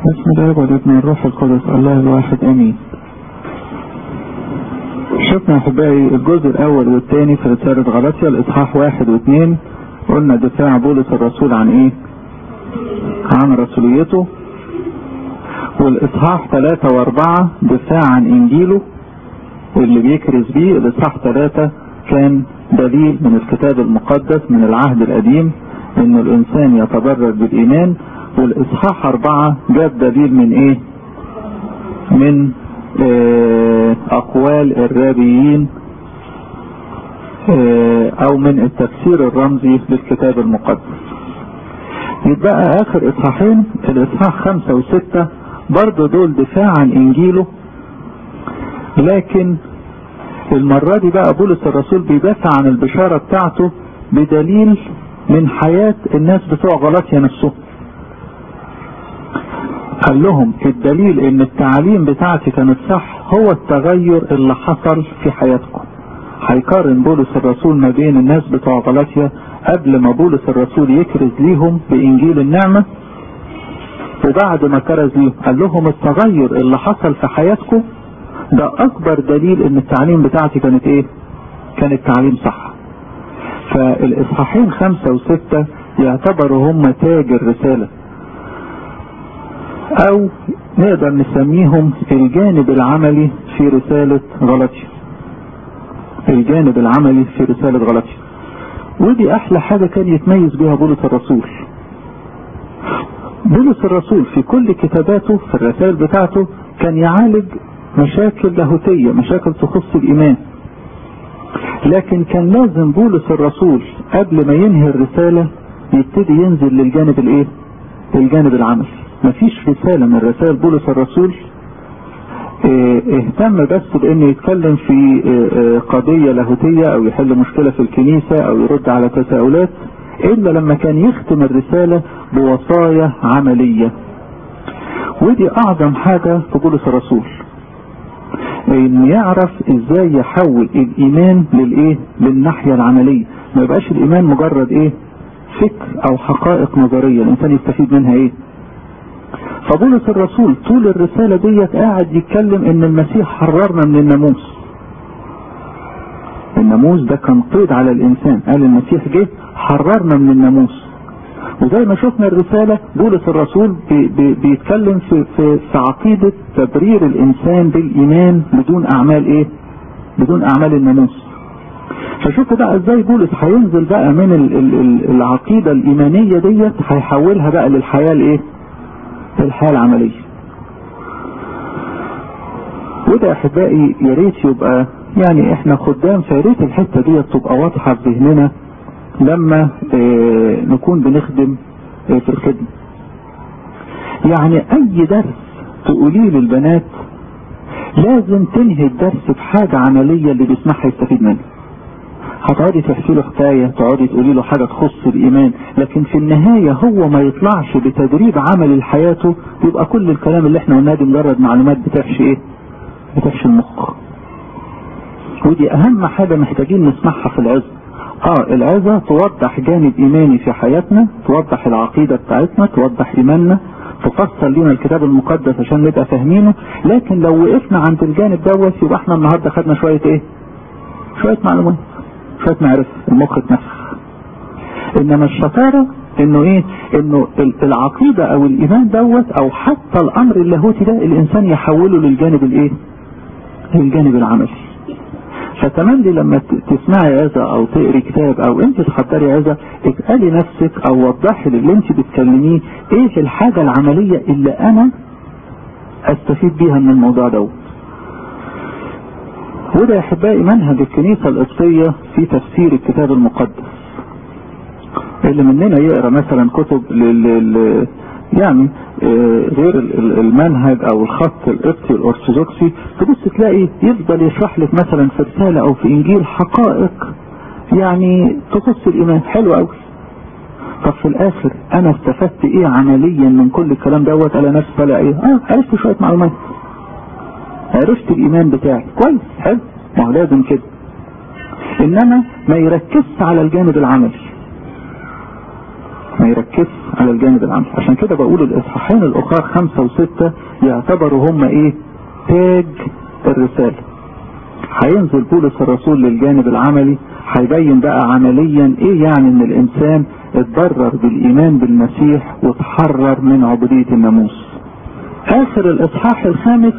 بسم الله والابن الروح القدس الله الواحد امين شفنا يا احبائي الجزء الاول والثاني في رسالة غلطية الاصحاح واحد واثنين قلنا دفاع بولس الرسول عن ايه عن رسوليته والاصحاح ثلاثة واربعة دفاع عن انجيله اللي بيكرز بيه الاصحاح ثلاثة كان دليل من الكتاب المقدس من العهد القديم ان الانسان يتبرر بالايمان والاصحاح اربعة جاب دليل من ايه من اه اقوال الرابيين اه او من التفسير الرمزي للكتاب المقدس يبقى اخر اصحاحين الاصحاح خمسة وستة برضو دول دفاع عن انجيله لكن المرة دي بقى بولس الرسول بيدافع عن البشارة بتاعته بدليل من حياة الناس بتوع غلطيا نفسهم قال لهم الدليل ان التعليم بتاعتي كانت صح هو التغير اللي حصل في حياتكم هيقارن بولس الرسول ما بين الناس بتوع غلطيا قبل ما بولس الرسول يكرز ليهم بانجيل النعمة وبعد ما كرز ليهم قال لهم التغير اللي حصل في حياتكم ده اكبر دليل ان التعليم بتاعتي كانت ايه كانت تعليم صح فالاصحاحين خمسة وستة يعتبروا هم تاج الرسالة او نقدر نسميهم الجانب العملي في رسالة غلطية الجانب العملي في رسالة غلطية ودي احلى حاجة كان يتميز بها بولس الرسول بولس الرسول في كل كتاباته في الرسائل بتاعته كان يعالج مشاكل لاهوتية مشاكل تخص الايمان لكن كان لازم بولس الرسول قبل ما ينهي الرسالة يبتدي ينزل للجانب الايه الجانب العملي مفيش رسالة من رسائل بولس الرسول اه اهتم بس بانه يتكلم في اه قضية لاهوتية او يحل مشكلة في الكنيسة او يرد على تساؤلات الا لما كان يختم الرسالة بوصايا عملية ودي اعظم حاجة في بولس الرسول ان يعرف ازاي يحول الايمان للايه للناحية العملية ما يبقاش الايمان مجرد ايه فكر او حقائق نظرية الانسان يستفيد منها ايه فبولس الرسول طول الرسالة ديت قاعد يتكلم ان المسيح حررنا من الناموس الناموس ده كان قيد على الانسان قال المسيح جه حررنا من الناموس وزي ما شفنا الرسالة بولس الرسول بي بي بيتكلم في, في, في عقيدة تبرير الانسان بالايمان بدون اعمال ايه بدون اعمال الناموس فشوفوا بقى ازاي بولس هينزل بقى من ال ال العقيدة الايمانية ديت هيحولها بقى للحياة الايه الحياة العملية وده احبائي يا ريت يبقى يعني احنا خدام فيا ريت الحته دي تبقى واضحه في ذهننا لما اه نكون بنخدم اه في الخدمه. يعني اي درس تقوليه للبنات لازم تنهي الدرس بحاجه عمليه اللي بيسمعها يستفيد منها. هتقعدي تحكي له حكايه تقعدي تقولي له حاجه تخص الايمان لكن في النهايه هو ما يطلعش بتدريب عملي لحياته يبقى كل الكلام اللي احنا قلناه دي مجرد معلومات بتحشي ايه؟ بتحشي المخ. ودي اهم حاجة محتاجين نسمعها في العظة اه العظة توضح جانب ايماني في حياتنا توضح العقيدة بتاعتنا توضح ايماننا تفصل لنا الكتاب المقدس عشان نبقى فاهمينه لكن لو وقفنا عند الجانب دوت يبقى احنا النهاردة خدنا شوية ايه شوية معلومات شوية معرفة المخ اتنفخ انما الشطارة انه ايه انه العقيدة او الايمان دوت او حتى الامر اللاهوتي ده الانسان يحوله للجانب الايه للجانب العملي فتملي لما تسمعي عظة او تقري كتاب او انت تحضري عظة اسألي نفسك او وضحي للي انت بتكلميه ايه الحاجة العملية اللي انا استفيد بيها من الموضوع دوت وده يا احبائي منهج الكنيسة القبطية في تفسير الكتاب المقدس اللي مننا يقرا مثلا كتب لل يعني غير المنهج او الخط القبطي الارثوذكسي تبص تلاقي يفضل يشرح لك مثلا في رسالة او في انجيل حقائق يعني تخص الايمان حلو قوي طب في الاخر انا استفدت ايه عمليا من كل الكلام دوت على نفسي طالع ايه اه عرفت شوية معلومات عرفت الايمان بتاعي كويس حلو ما هو لازم كده انما ما يركزش على الجانب العملي ما يركز على الجانب العملي عشان كده بقول الاصحاحين الاخر خمسة وستة يعتبروا هم ايه تاج الرسالة هينزل بولس الرسول للجانب العملي هيبين بقى عمليا ايه يعني ان الانسان اتضرر بالايمان بالمسيح وتحرر من عبودية الناموس اخر الاصحاح الخامس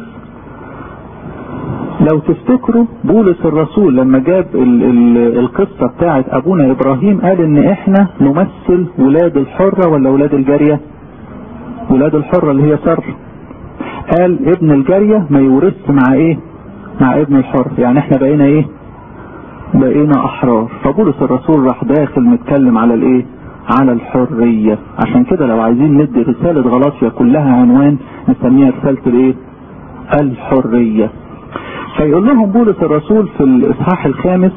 لو تفتكروا بولس الرسول لما جاب ال ال القصة بتاعت ابونا ابراهيم قال ان احنا نمثل ولاد الحرة ولا ولاد الجارية ولاد الحرة اللي هي سر قال ابن الجارية ما يورث مع ايه مع ابن الحر يعني احنا بقينا ايه بقينا احرار فبولس الرسول راح داخل متكلم على الايه على الحرية عشان كده لو عايزين ندي رسالة غلاطيا كلها عنوان نسميها رسالة الايه الحرية فيقول لهم بولس الرسول في الاصحاح الخامس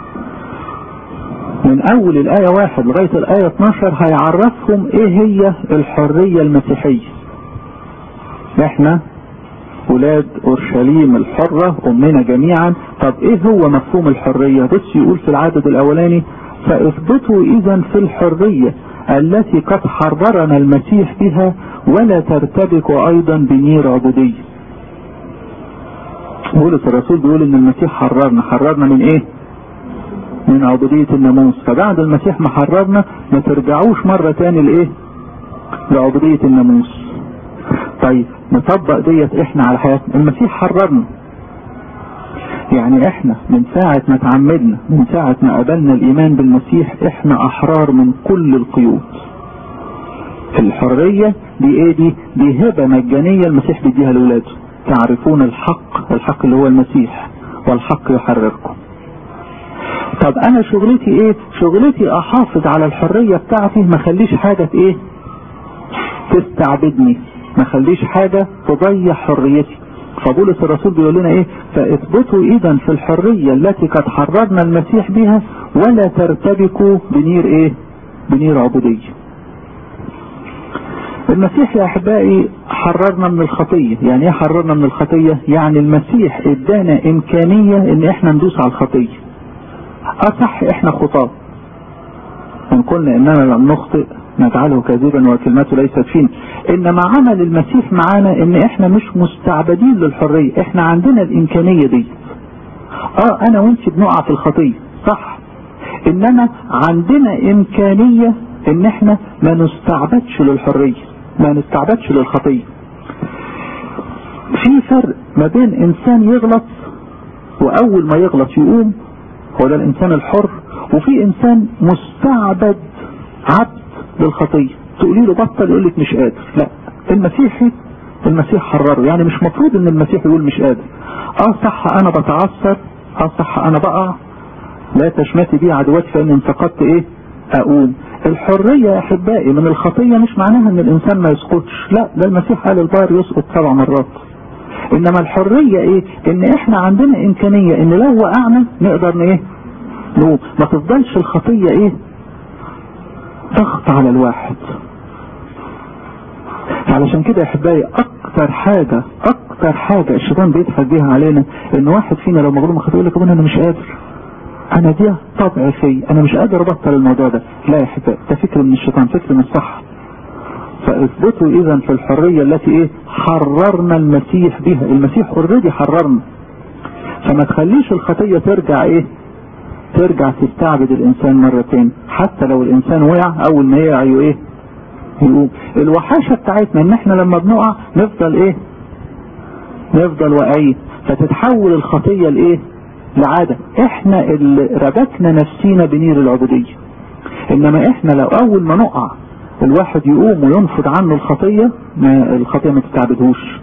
من اول الاية واحد لغاية الاية 12 هيعرفهم ايه هي الحرية المسيحية احنا ولاد اورشليم الحرة امنا جميعا طب ايه هو مفهوم الحرية بص يقول في العدد الاولاني فاثبتوا اذا في الحرية التي قد حررنا المسيح بها ولا ترتبكوا ايضا بنير عبودية بولس الرسول بيقول ان المسيح حررنا حررنا من ايه من عبودية الناموس فبعد المسيح ما حررنا ما ترجعوش مرة تاني لايه لعبودية الناموس طيب نطبق ديت احنا على حياتنا المسيح حررنا يعني احنا من ساعة ما تعمدنا من ساعة ما قبلنا الايمان بالمسيح احنا احرار من كل القيود الحرية دي ايه دي دي هبة مجانية المسيح بيديها لاولاده تعرفون الحق الحق اللي هو المسيح والحق يحرركم طب انا شغلتي ايه شغلتي احافظ على الحرية بتاعتي ما خليش حاجة ايه تستعبدني ما خليش حاجة تضيع حريتي فبولس الرسول بيقول لنا ايه فاثبتوا اذا في الحرية التي قد حررنا المسيح بها ولا ترتبكوا بنير ايه بنير عبودية المسيح يا احبائي حررنا من الخطية يعني ايه حررنا من الخطية يعني المسيح ادانا امكانية ان احنا ندوس على الخطية اصح احنا خطاة ان قلنا اننا لم نخطئ نجعله كذبا وكلمته ليست فينا انما عمل المسيح معانا ان احنا مش مستعبدين للحرية احنا عندنا الامكانية دي اه انا وانت بنقع في الخطية صح انما عندنا امكانية ان احنا ما نستعبدش للحرية ما نستعبدش للخطية في فرق ما بين انسان يغلط واول ما يغلط يقوم هو ده الانسان الحر وفي انسان مستعبد عبد للخطية تقولي له بطل يقول لك مش قادر لا المسيحي المسيح حرره يعني مش مفروض ان المسيح يقول مش قادر اه صح انا بتعثر اه صح انا بقع لا تشمتي بي عدواتي فان انتقدت ايه اقوم الحرية يا احبائي من الخطية مش معناها ان الانسان ما يسقطش لا ده المسيح قال البار يسقط سبع مرات انما الحرية ايه ان احنا عندنا امكانية ان لو وقعنا نقدر ايه نقوم ما تفضلش الخطية ايه ضغط على الواحد علشان كده يا احبائي اكتر حاجة اكتر حاجة الشيطان بيضحك بيها علينا ان واحد فينا لو مغلوب خطية يقول لك انا مش قادر انا دي طبع في انا مش قادر ابطل الموضوع ده لا يا احبائي ده فكر من الشيطان فكر مش صح فاثبتوا اذا في الحرية التي ايه حررنا المسيح بها المسيح اوريدي حررنا فما تخليش الخطية ترجع ايه ترجع تستعبد الانسان مرتين حتى لو الانسان وقع اول ما يقع ايه يقوم الوحاشة بتاعتنا ان احنا لما بنقع نفضل ايه نفضل واقعين فتتحول الخطية لايه لعادة احنا اللي ربكنا نفسينا بنير العبودية انما احنا لو اول ما نقع الواحد يقوم وينفض عنه الخطية ما الخطية ما تستعبدهوش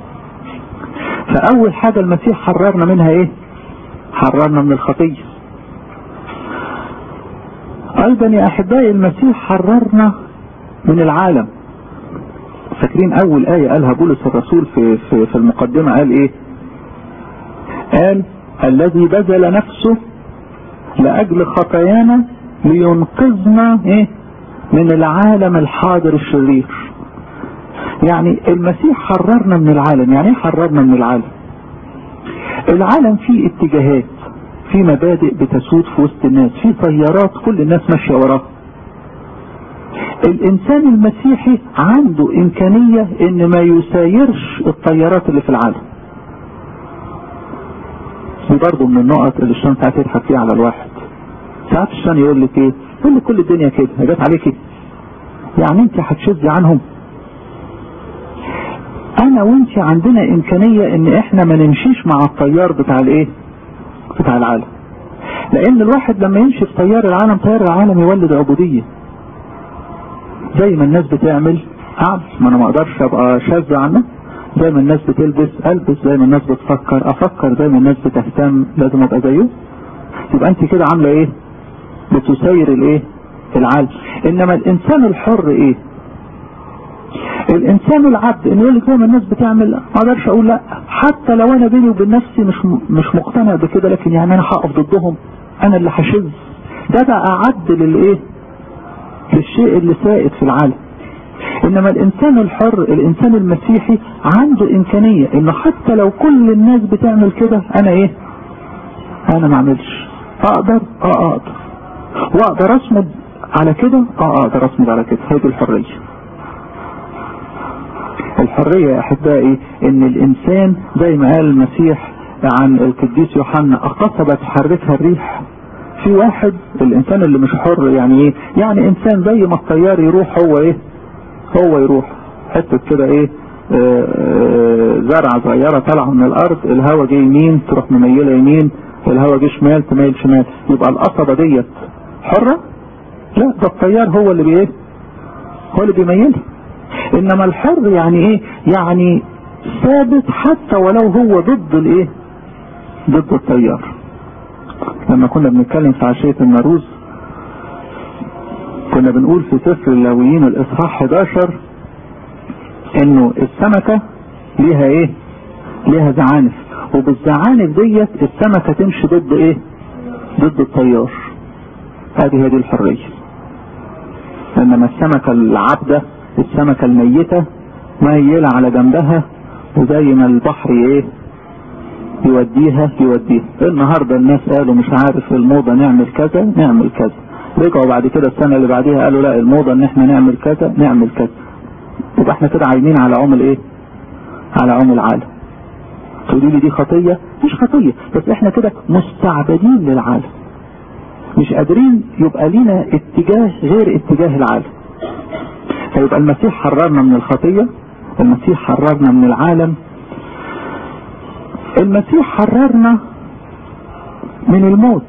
فاول حاجة المسيح حررنا منها ايه حررنا من الخطية ايضا يا احبائي المسيح حررنا من العالم فاكرين اول ايه قالها بولس الرسول في, في, في المقدمة قال ايه قال الذي بذل نفسه لاجل خطايانا لينقذنا ايه من العالم الحاضر الشرير يعني المسيح حررنا من العالم يعني ايه حررنا من العالم العالم فيه اتجاهات في مبادئ بتسود في وسط الناس في طيارات كل الناس ماشية وراها الانسان المسيحي عنده امكانية ان ما يسايرش الطيارات اللي في العالم دي برضه من النقط اللي الشيطان ساعات يضحك فيها على الواحد ساعات الشيطان يقول لك ايه يقول لك كل الدنيا كده جت عليكي يعني انت هتشذي عنهم انا وانت عندنا امكانية ان احنا ما نمشيش مع الطيار بتاع الايه بتاع العالم لان الواحد لما يمشي في طيار العالم طيار العالم يولد عبودية زي ما الناس بتعمل اعمل ما انا ما اقدرش ابقى شاذ عنه زي ما الناس بتلبس البس زي ما الناس بتفكر افكر زي ما الناس بتهتم لازم ابقى زيه يبقى انت كده عامله ايه بتسير الايه العالم انما الانسان الحر ايه الانسان العبد ان يقول لك زي ما الناس بتعمل ما اقدرش اقول لا حتى لو انا بيني وبين نفسي مش مش مقتنع بكده لكن يعني انا هقف ضدهم انا اللي هشذ ده بقى عد للايه للشيء اللي سائد في العالم انما الانسان الحر الانسان المسيحي عنده امكانية انه حتى لو كل الناس بتعمل كده انا ايه انا ما اعملش اقدر اه اقدر واقدر اصمد على كده اه اقدر اصمد على كده هذه الحرية الحرية يا احبائي ان الانسان زي ما قال المسيح عن القديس يوحنا اقصبت تحركها الريح في واحد الانسان اللي مش حر يعني ايه يعني انسان زي ما الطيار يروح هو ايه هو يروح حتة كده ايه آآ آآ زرعة صغيرة طالعة من الارض الهواء جه يمين تروح مميلة يمين الهواء جه شمال تميل شمال يبقى القصبة ديت حرة لا ده الطيار هو اللي بايه هو اللي بيميلها انما الحر يعني ايه يعني ثابت حتى ولو هو ضد الايه ضد التيار لما كنا بنتكلم في عشية الناروز كنا بنقول في سفر اللاويين الاصحاح 11 انه السمكة ليها ايه ليها زعانف وبالزعانف ديت السمكة تمشي ضد ايه ضد التيار هذه هذه الحرية انما السمكة العبدة السمكة الميتة ميلة على جنبها وزي ما البحر ايه يوديها يوديها النهاردة الناس قالوا مش عارف الموضة نعمل كذا نعمل كذا رجعوا بعد كده السنة اللي بعديها قالوا لا الموضة ان احنا نعمل كذا نعمل كذا يبقى احنا كده عايمين على عم الايه على عم العالم تقولي لي دي خطية مش خطية بس احنا كده مستعبدين للعالم مش قادرين يبقى لينا اتجاه غير اتجاه العالم فيبقى المسيح حررنا من الخطية المسيح حررنا من العالم المسيح حررنا من الموت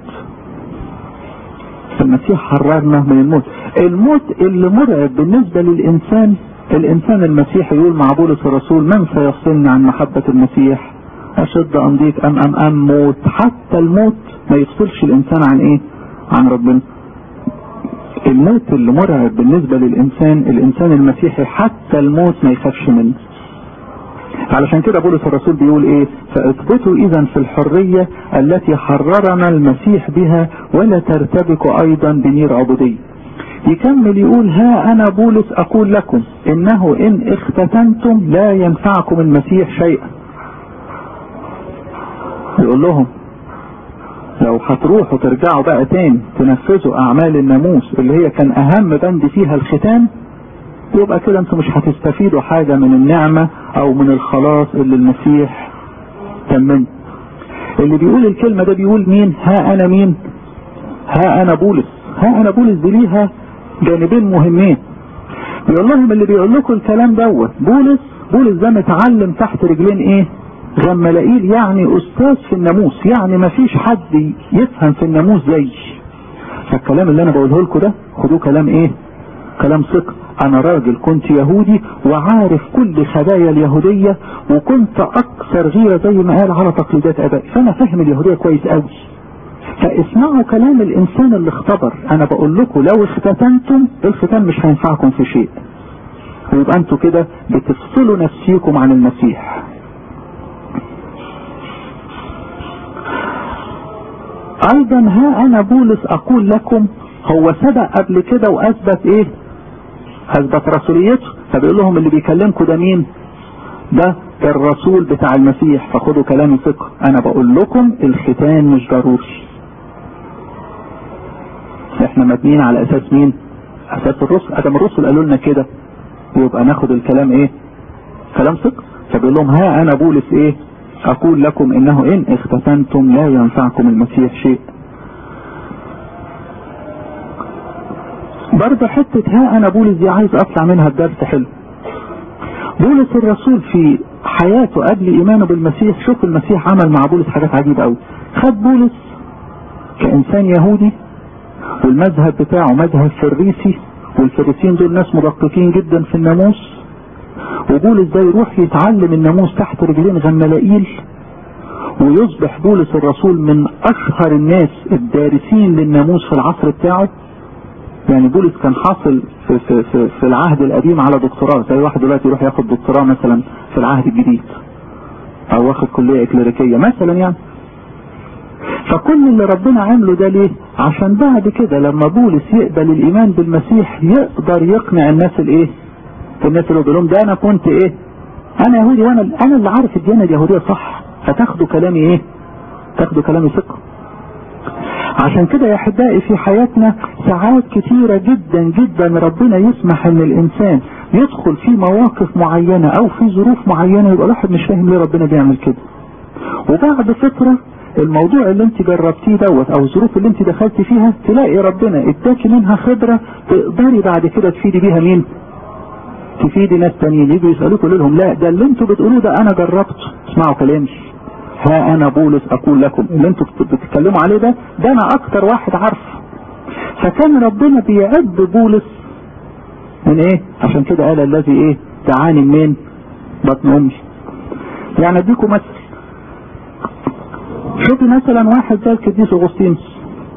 المسيح حررنا من الموت الموت اللي مرعب بالنسبة للإنسان الإنسان المسيحي يقول مع بولس الرسول من سيفصلني عن محبة المسيح أشد أم ضيق أم أم أم موت حتى الموت ما يفصلش الإنسان عن إيه عن ربنا الموت اللي مرعب بالنسبة للإنسان الإنسان المسيحي حتى الموت ما يخافش منه علشان كده بولس الرسول بيقول ايه فاثبتوا اذا في الحرية التي حررنا المسيح بها ولا ترتبكوا ايضا بنير عبودية يكمل يقول ها انا بولس اقول لكم انه ان اختتنتم لا ينفعكم المسيح شيئا يقول لهم لو هتروحوا ترجعوا بقى تاني تنفذوا اعمال الناموس اللي هي كان اهم بند فيها الختان يبقى كده انتوا مش هتستفيدوا حاجة من النعمة او من الخلاص اللي المسيح تمم اللي بيقول الكلمة ده بيقول مين ها انا مين ها انا بولس ها انا بولس دي ليها جانبين مهمين بيقول لهم اللي بيقول لكم الكلام دوت بولس بولس ده متعلم تحت رجلين ايه غملائيل يعني استاذ في الناموس يعني ما فيش حد يفهم في الناموس زي فالكلام اللي انا بقوله لكم ده خدوه كلام ايه كلام ثقة انا راجل كنت يهودي وعارف كل خبايا اليهودية وكنت اكثر غيرة زي ما قال على تقليدات ابائي فانا فاهم اليهودية كويس قوي فاسمعوا كلام الانسان اللي اختبر انا بقول لكم لو اختتنتم الختان مش هينفعكم في شيء ويبقى انتوا كده بتفصلوا نفسيكم عن المسيح ايضا ها انا بولس اقول لكم هو سبق قبل كده واثبت ايه اثبت رسوليته فبيقول لهم اللي بيكلمكم ده مين ده الرسول بتاع المسيح فخدوا كلامي ثقة انا بقول لكم الختان مش ضروري احنا مبنيين على اساس مين اساس الرسل ادم الرسل قالوا لنا كده يبقى ناخد الكلام ايه كلام ثقة فبيقول لهم ها انا بولس ايه اقول لكم انه ان اختتنتم لا ينفعكم المسيح شيء برضه حتة ها انا بولس دي عايز اطلع منها الدرس حلو بولس الرسول في حياته قبل ايمانه بالمسيح شوف المسيح عمل مع بولس حاجات عجيبة قوي خد بولس كانسان يهودي والمذهب بتاعه مذهب فريسي والفريسيين دول ناس مدققين جدا في الناموس وبولس ده يروح يتعلم الناموس تحت رجلين غملائيل ويصبح بولس الرسول من اشهر الناس الدارسين للناموس في العصر بتاعه يعني بولس كان حاصل في, في, في, في العهد القديم على دكتوراه زي واحد دلوقتي يروح ياخد دكتوراه مثلا في العهد الجديد او واخد كلية اكليريكية مثلا يعني فكل اللي ربنا عمله ده ليه عشان بعد كده لما بولس يقبل الايمان بالمسيح يقدر يقنع الناس الايه الناس اللي بيقول لهم ده انا كنت ايه انا يهودي وانا انا اللي عارف الديانه اليهوديه صح فتاخدوا كلامي ايه تاخدوا كلامي ثقه عشان كده يا احبائي في حياتنا ساعات كتيره جدا جدا ربنا يسمح ان الانسان يدخل في مواقف معينه او في ظروف معينه يبقى الواحد مش فاهم ليه ربنا بيعمل كده وبعد فتره الموضوع اللي انت جربتيه دوت او الظروف اللي انت دخلت فيها تلاقي ربنا اداكي منها خبره تقدري بعد كده تفيدي بيها مين؟ تفيدي ناس تانيين يجوا يسالوك يقولوا لهم لا ده اللي انتوا بتقولوه ده انا جربته اسمعوا كلامي ها انا بولس اقول لكم اللي انتوا بتتكلموا عليه ده ده انا اكتر واحد عارفه فكان ربنا بيعد بولس من ايه عشان كده قال الذي ايه تعاني منين بطن امي يعني اديكم مثل شوفي مثلا واحد زي القديس اغسطينوس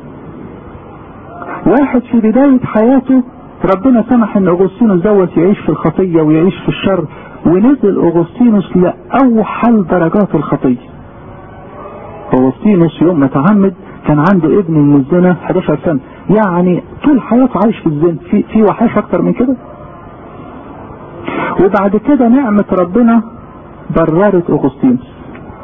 واحد في بداية حياته ربنا سمح ان اغسطينوس دوت يعيش في الخطية ويعيش في الشر ونزل اغسطينوس لاوحل درجات الخطية اغسطينوس يوم ما تعمد كان عنده ابن من الزنا 11 سنة يعني طول حياته عايش في الزنا في في وحش اكتر من كده وبعد كده نعمة ربنا بررت اغسطينوس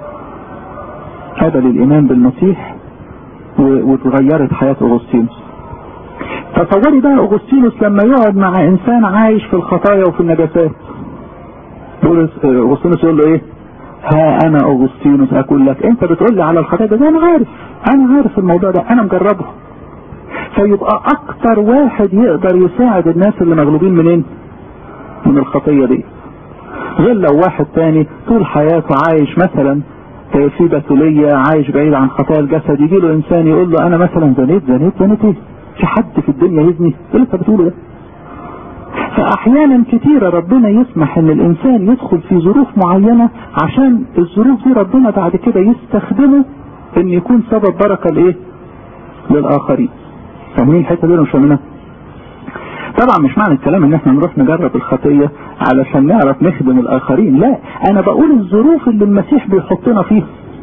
هذا للايمان بالمسيح وتغيرت حياة اغسطينوس تصوري بقى اغسطينوس لما يقعد مع انسان عايش في الخطايا وفي النجاسات بولس اغسطينوس يقول له ايه ها انا اغسطينوس اقول لك انت بتقول لي على الخطايا ده انا عارف انا عارف الموضوع ده انا مجربه فيبقى اكتر واحد يقدر يساعد الناس اللي مغلوبين منين من الخطيه دي غير لو واحد تاني طول حياته عايش مثلا في بتولية عايش بعيد عن خطايا الجسد يجي له انسان يقول له انا مثلا زنيت زنيت زنيت ايه في حد في الدنيا يزني ايه اللي انت بتقوله ده فاحيانا كتيرة ربنا يسمح ان الانسان يدخل في ظروف معينة عشان الظروف دي ربنا بعد كده يستخدمه ان يكون سبب بركة لايه للاخرين فاهمين الحتة دي ولا مش فاهمينها طبعا مش معنى الكلام ان احنا نروح نجرب الخطية علشان نعرف نخدم الاخرين لا انا بقول الظروف اللي المسيح بيحطنا فيها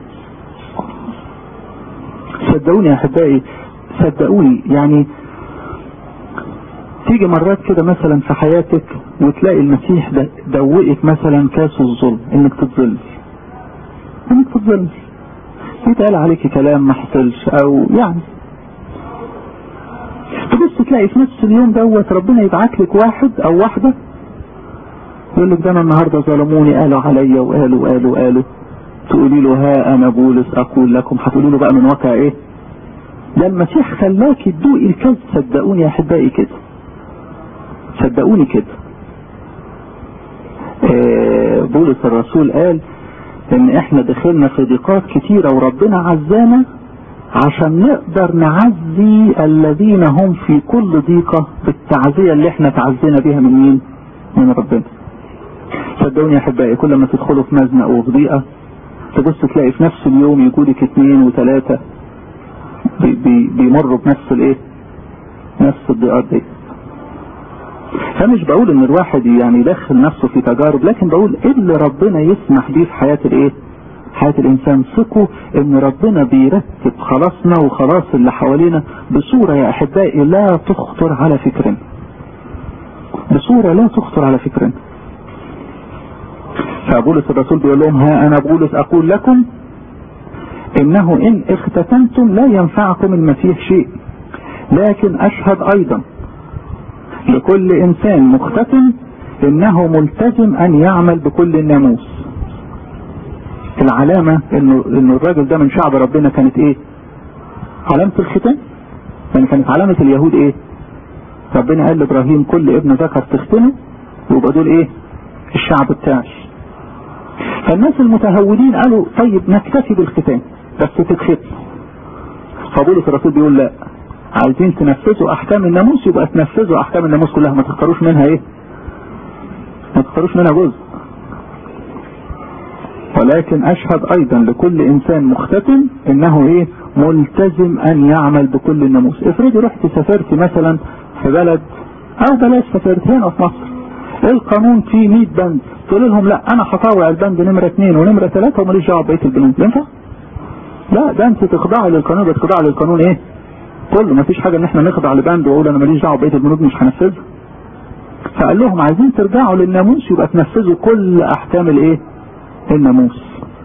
صدقوني يا احبائي صدقوني يعني تيجي مرات كده مثلا في حياتك وتلاقي المسيح ده دوقك مثلا كاس الظلم انك تتظلم انك تتظلم يتقال عليك كلام ما حصلش او يعني تبص تلاقي في نفس اليوم دوت ربنا يبعت لك واحد او واحدة يقول لك ده انا النهاردة ظلموني قالوا عليا وقالوا وقالوا وقالوا تقولي له ها انا بولس اقول لكم هتقولي له بقى من واقع ايه ده المسيح خلاك تدوقي الكذب صدقوني يا احبائي كده صدقوني كده آه بولس الرسول قال ان احنا دخلنا في ضيقات كتيرة وربنا عزانا عشان نقدر نعزي الذين هم في كل ضيقة بالتعزية اللي احنا تعزينا بيها من مين من ربنا صدقوني يا احبائي كل ما تدخلوا في مزنق وفي ضيقة تبص تلاقي في نفس اليوم يجولك اثنين وثلاثة بي بي بيمروا بنفس الايه نفس الضيقات دي فمش بقول ان الواحد يعني يدخل نفسه في تجارب لكن بقول ايه اللي ربنا يسمح بيه في حياة الايه حياة الانسان ثقوا ان ربنا بيرتب خلاصنا وخلاص اللي حوالينا بصورة يا احبائي لا تخطر على فكرنا بصورة لا تخطر على فكرنا فبولس الرسول بيقول لهم ها انا بولس اقول لكم انه ان اختتنتم لا ينفعكم المسيح شيء لكن اشهد ايضا لكل انسان مختتم انه ملتزم ان يعمل بكل الناموس العلامة انه انه الراجل ده من شعب ربنا كانت ايه علامة الختان يعني كانت علامة اليهود ايه ربنا قال لابراهيم كل ابن ذكر تختنه يبقى دول ايه الشعب بتاعي فالناس المتهودين قالوا طيب نكتفي بالختان بس تتختم فبولس الرسول بيقول لا عايزين تنفذوا احكام الناموس يبقى تنفذوا احكام الناموس كلها ما تختاروش منها ايه ما تختاروش منها جزء ولكن اشهد ايضا لكل انسان مختتم انه ايه ملتزم ان يعمل بكل الناموس افرضي رحت سافرت مثلا في بلد او بلاش سافرت هنا في مصر القانون فيه 100 بند تقول لهم لا انا هطاوع البند نمرة اثنين ونمرة ثلاثة وماليش دعوه بقيه البنود ينفع؟ لا ده انت تخضعي للقانون بس تخضعي للقانون ايه؟ كله ما فيش حاجه ان احنا نخضع لبند واقول انا ماليش دعوه بقيه البنود مش هنفذها. فقال لهم عايزين ترجعوا للناموس يبقى تنفذوا كل احكام الايه؟ الناموس.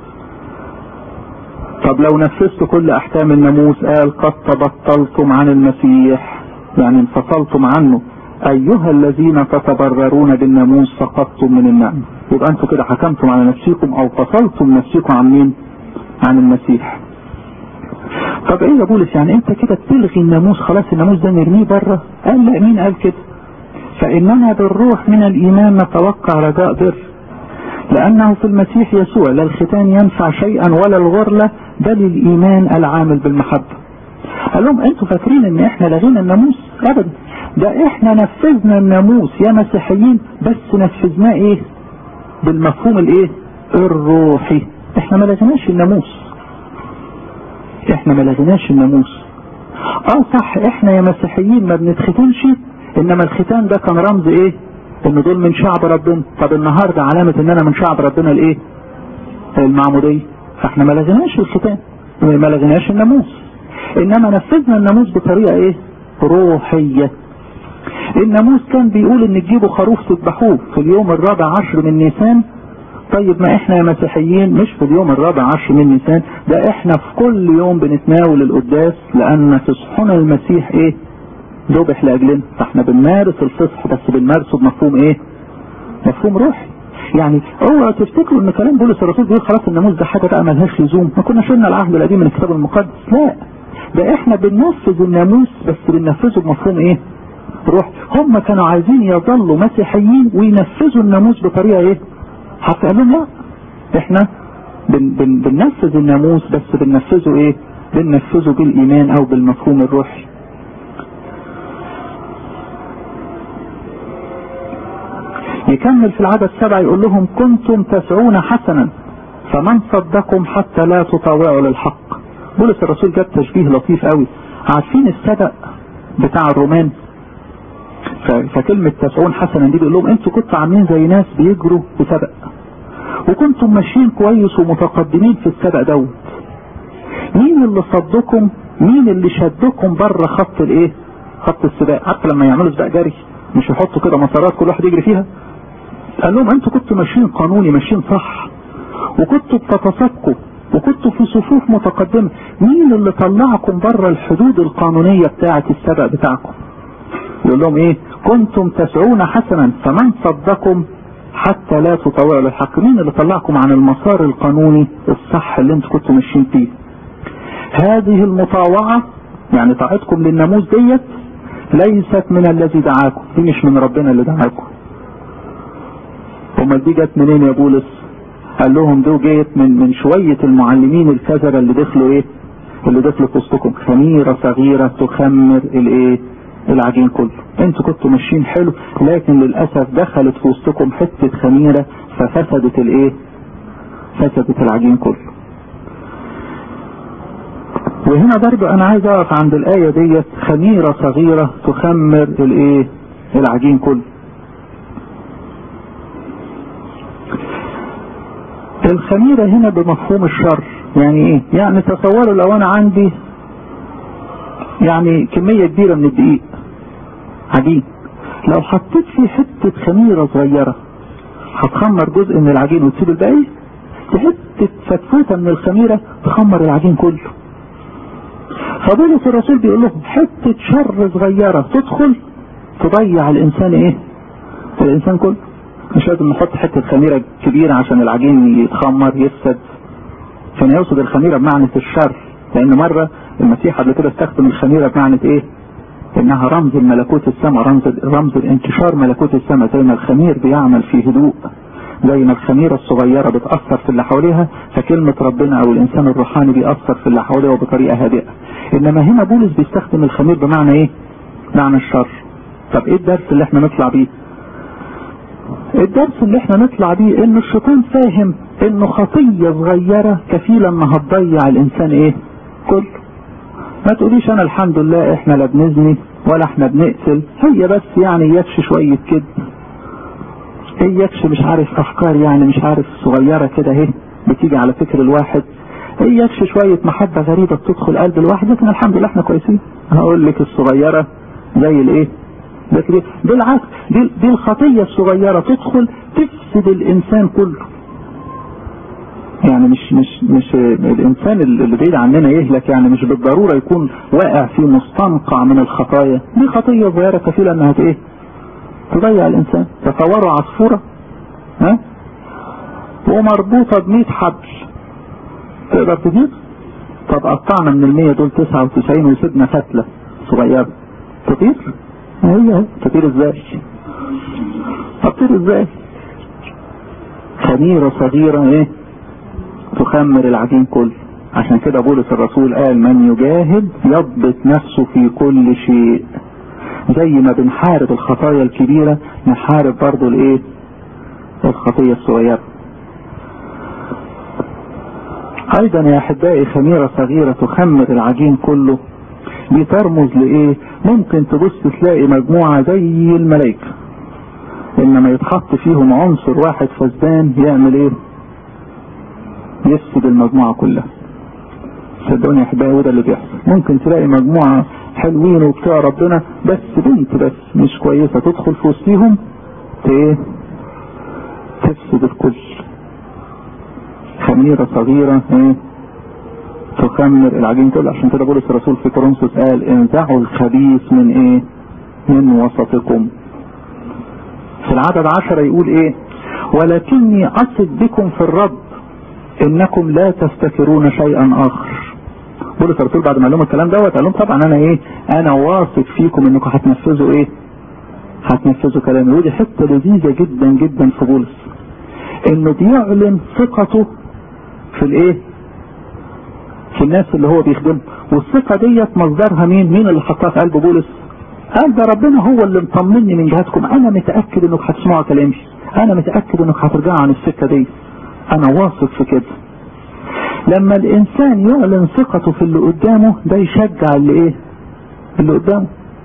طب لو نفذت كل احكام الناموس قال قد تبطلتم عن المسيح يعني انفصلتم عنه ايها الذين تتبررون بالناموس سقطتم من النعمة يبقى انتوا كده حكمتم على نفسكم او فصلتم نفسكم عن مين عن المسيح طب ايه يا بولس يعني انت كده بتلغي الناموس خلاص الناموس ده نرميه بره قال لا مين قال كده فاننا بالروح من الايمان نتوقع رجاء بر لانه في المسيح يسوع لا الختان ينفع شيئا ولا الغرلة بل الايمان العامل بالمحبة قال لهم انتوا فاكرين ان احنا لغينا الناموس ابدا ده احنا نفذنا الناموس يا مسيحيين بس نفذناه ايه بالمفهوم الايه الروحي احنا ما لغيناش الناموس احنا ما لغيناش الناموس اه صح احنا يا مسيحيين ما بنتختنش انما الختان ده كان رمز ايه ان دول من شعب ربنا طب النهارده علامة ان انا من شعب ربنا الايه المعمودية فاحنا ما لغيناش الختان ما لغيناش الناموس انما نفذنا الناموس بطريقة ايه روحية الناموس كان بيقول ان تجيبوا خروف تذبحوه في اليوم الرابع عشر من نيسان طيب ما احنا يا مسيحيين مش في اليوم الرابع عشر من نيسان ده احنا في كل يوم بنتناول القداس لان فصحنا المسيح ايه ذبح لاجلنا فاحنا بنمارس الفصح بس بنمارسه بمفهوم ايه مفهوم روحي يعني اوعوا تفتكروا ان كلام بولس الرسول بيقول خلاص الناموس ده حاجه بقى ملهاش لزوم ما كنا شلنا العهد القديم من الكتاب المقدس لا ده احنا بننفذ الناموس بس بننفذه بمفهوم ايه روح هم كانوا عايزين يظلوا مسيحيين وينفذوا الناموس بطريقه ايه حتى قال لهم لا احنا بن بن بننفذ الناموس بس بننفذه ايه بننفذه بالايمان او بالمفهوم الروحي يكمل في العدد سبعة يقول لهم كنتم تسعون حسنا فمن صدقكم حتى لا تطاوعوا للحق بولس الرسول جاب تشبيه لطيف قوي عارفين السبق بتاع الرومان فكلمة تسعون حسنا دي بيقول لهم انتوا كنتوا عاملين زي ناس بيجروا بسبق وكنتم ماشيين كويس ومتقدمين في السبق دوت مين اللي صدكم مين اللي شدكم بره خط الايه خط السباق حتى لما يعملوا سباق جري مش يحطوا كده مسارات كل واحد يجري فيها قال لهم انتوا كنتوا ماشيين قانوني ماشيين صح وكنتوا بتتسابقوا وكنتوا في صفوف متقدمة مين اللي طلعكم بره الحدود القانونية بتاعة السبق بتاعكم يقول لهم ايه كنتم تسعون حسنا فمن صدكم حتى لا تطوعوا للحق مين اللي طلعكم عن المسار القانوني الصح اللي انتوا كنتوا ماشيين فيه هذه المطاوعة يعني طاعتكم للناموس ديت ليست من الذي دعاكم دي مش من ربنا اللي دعاكم امال دي جت منين يا بولس قال لهم دول جيت من من شوية المعلمين الكذبة اللي دخلوا ايه اللي دخلوا في وسطكم خميرة صغيرة تخمر الايه العجين كله انتوا كنتوا ماشيين حلو لكن للأسف دخلت في وسطكم حتة خميرة ففسدت الايه فسدت العجين كله وهنا برضو انا عايز اقف عند الآية ديت خميرة صغيرة تخمر الايه العجين كله الخميرة هنا بمفهوم الشر يعني ايه يعني تصوروا لو انا عندي يعني كمية كبيرة من الدقيق عجين لو حطيت فيه حتة خميرة صغيرة هتخمر جزء من العجين وتسيب الباقي حتة فتفوتة من الخميرة تخمر العجين كله فبولس الرسول بيقول لهم حتة شر صغيرة تدخل تضيع الانسان ايه الانسان كله مش لازم نحط حتة خميرة كبيرة عشان العجين يتخمر يفسد كان يقصد الخميرة بمعنى الشر لان مرة المسيح قبل كده استخدم الخميرة بمعنى ايه انها رمز الملكوت السماء رمز رمز الانتشار ملكوت السماء زي ما الخمير بيعمل في هدوء زي ما الخميرة الصغيرة بتأثر في اللي حواليها فكلمة ربنا او الانسان الروحاني بيأثر في اللي حواليه بطريقة هادئة انما هنا بولس بيستخدم الخمير بمعنى ايه معنى الشر طب ايه الدرس اللي احنا نطلع بيه الدرس اللي احنا نطلع بيه ان الشيطان فاهم انه خطية صغيرة كفيلة انها تضيع الانسان ايه كله ما تقوليش انا الحمد لله احنا لا بنزني ولا احنا بنقتل هي بس يعني يكش شوية كده هي يكش مش عارف افكار يعني مش عارف صغيرة كده اهي بتيجي على فكر الواحد هي يكش شوية محبة غريبة بتدخل قلب الواحد لكن الحمد لله احنا كويسين هقول لك الصغيرة زي الايه ده كده بالعكس دي, دي الخطية الصغيرة تدخل تفسد الانسان كله يعني مش مش مش الانسان اللي بعيد عننا يهلك يعني مش بالضرورة يكون واقع في مستنقع من الخطايا دي خطية صغيرة كفيلة انها ايه تضيع الانسان تصوروا عصفورة ها ومربوطة بمية حبل تقدر تجيب طب قطعنا من المية دول تسعة وتسعين وسيبنا فتلة صغيرة تطير هي تطير ازاي تطير ازاي خميرة صغيرة ايه تخمر العجين كله عشان كده بولس الرسول قال من يجاهد يضبط نفسه في كل شيء زي ما بنحارب الخطايا الكبيرة نحارب برضو الايه الخطية الصغيرة ايضا يا احبائي خميرة صغيرة تخمر العجين كله دي ترمز لايه ممكن تبص تلاقي مجموعة زي الملائكة انما يتحط فيهم عنصر واحد فسدان يعمل ايه يفسد المجموعة كلها صدقوني يا احبائي وده اللي بيحصل ممكن تلاقي مجموعة حلوين وبتوع ربنا بس بنت بس مش كويسة تدخل في وسطيهم ايه تفسد الكل خميرة صغيرة ايه تخمر العجين كله عشان كده بولس الرسول في كورنثوس قال انزعوا الخبيث من ايه من وسطكم في العدد عشرة يقول ايه ولكني اثق بكم في الرب انكم لا تفتكرون شيئا اخر بولس الرسول بعد ما قال لهم الكلام دوت قال لهم طبعا انا ايه انا واثق فيكم انكم هتنفذوا ايه هتنفذوا كلامي ودي حته لذيذه جدا جدا في بولس انه بيعلن ثقته في الايه في الناس اللي هو بيخدمهم والثقه ديت مصدرها مين مين اللي حطها في قلب بولس قال ده ربنا هو اللي مطمني من جهتكم انا متاكد انك هتسمعوا كلامي انا متاكد انك هترجعوا عن السكه دي انا واثق في كده لما الانسان يعلن ثقته في اللي قدامه ده يشجع اللي ايه اللي قدامه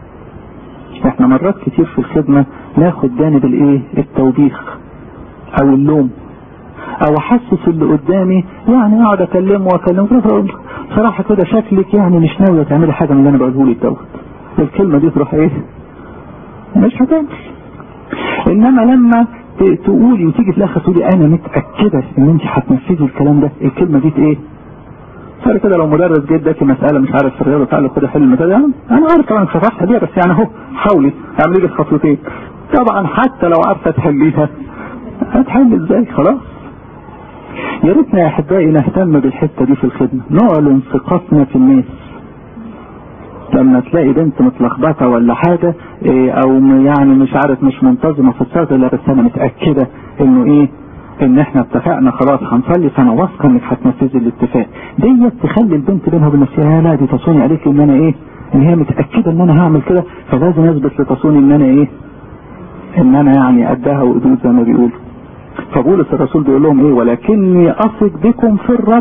احنا مرات كتير في الخدمة ناخد جانب الايه التوبيخ او اللوم او احسس اللي قدامي يعني اقعد اكلمه واكلمه صراحة كده شكلك يعني مش ناوية تعملي حاجة من اللي انا بقوله لك دوت الكلمة دي تروح ايه مش هتعمل انما لما تقولي وتيجي في الاخر تقولي انا متاكده ان انت هتنفذي الكلام ده الكلمه دي ايه فرق كده لو مدرس جه اداكي مساله مش عارف في الرياضه تعالى خدي حل المساله يعني انا عارف طبعا شرحها دي بس يعني اهو حاولي اعملي لي خطوتين طبعا حتى لو عارفه تحليها هتحل ازاي خلاص يا ريتنا يا احبائي نهتم بالحته دي في الخدمه نعلن ثقتنا في الناس لما تلاقي بنت متلخبطه ولا حاجه إيه او يعني مش عارف مش منتظمه في الصلاه لا بس انا متاكده انه ايه ان احنا اتفقنا خلاص هنصلي فانا واثقه انك هتنفذي الاتفاق ديت تخلي البنت بينها وبين نفسها لا دي تصوني عليك ان انا ايه ان هي متاكده ان انا هعمل كده فلازم اثبت لتصوني ان انا ايه ان انا يعني قدها وقدود زي ما بيقولوا فبولس الرسول بيقول لهم ايه ولكني اثق بكم في الرب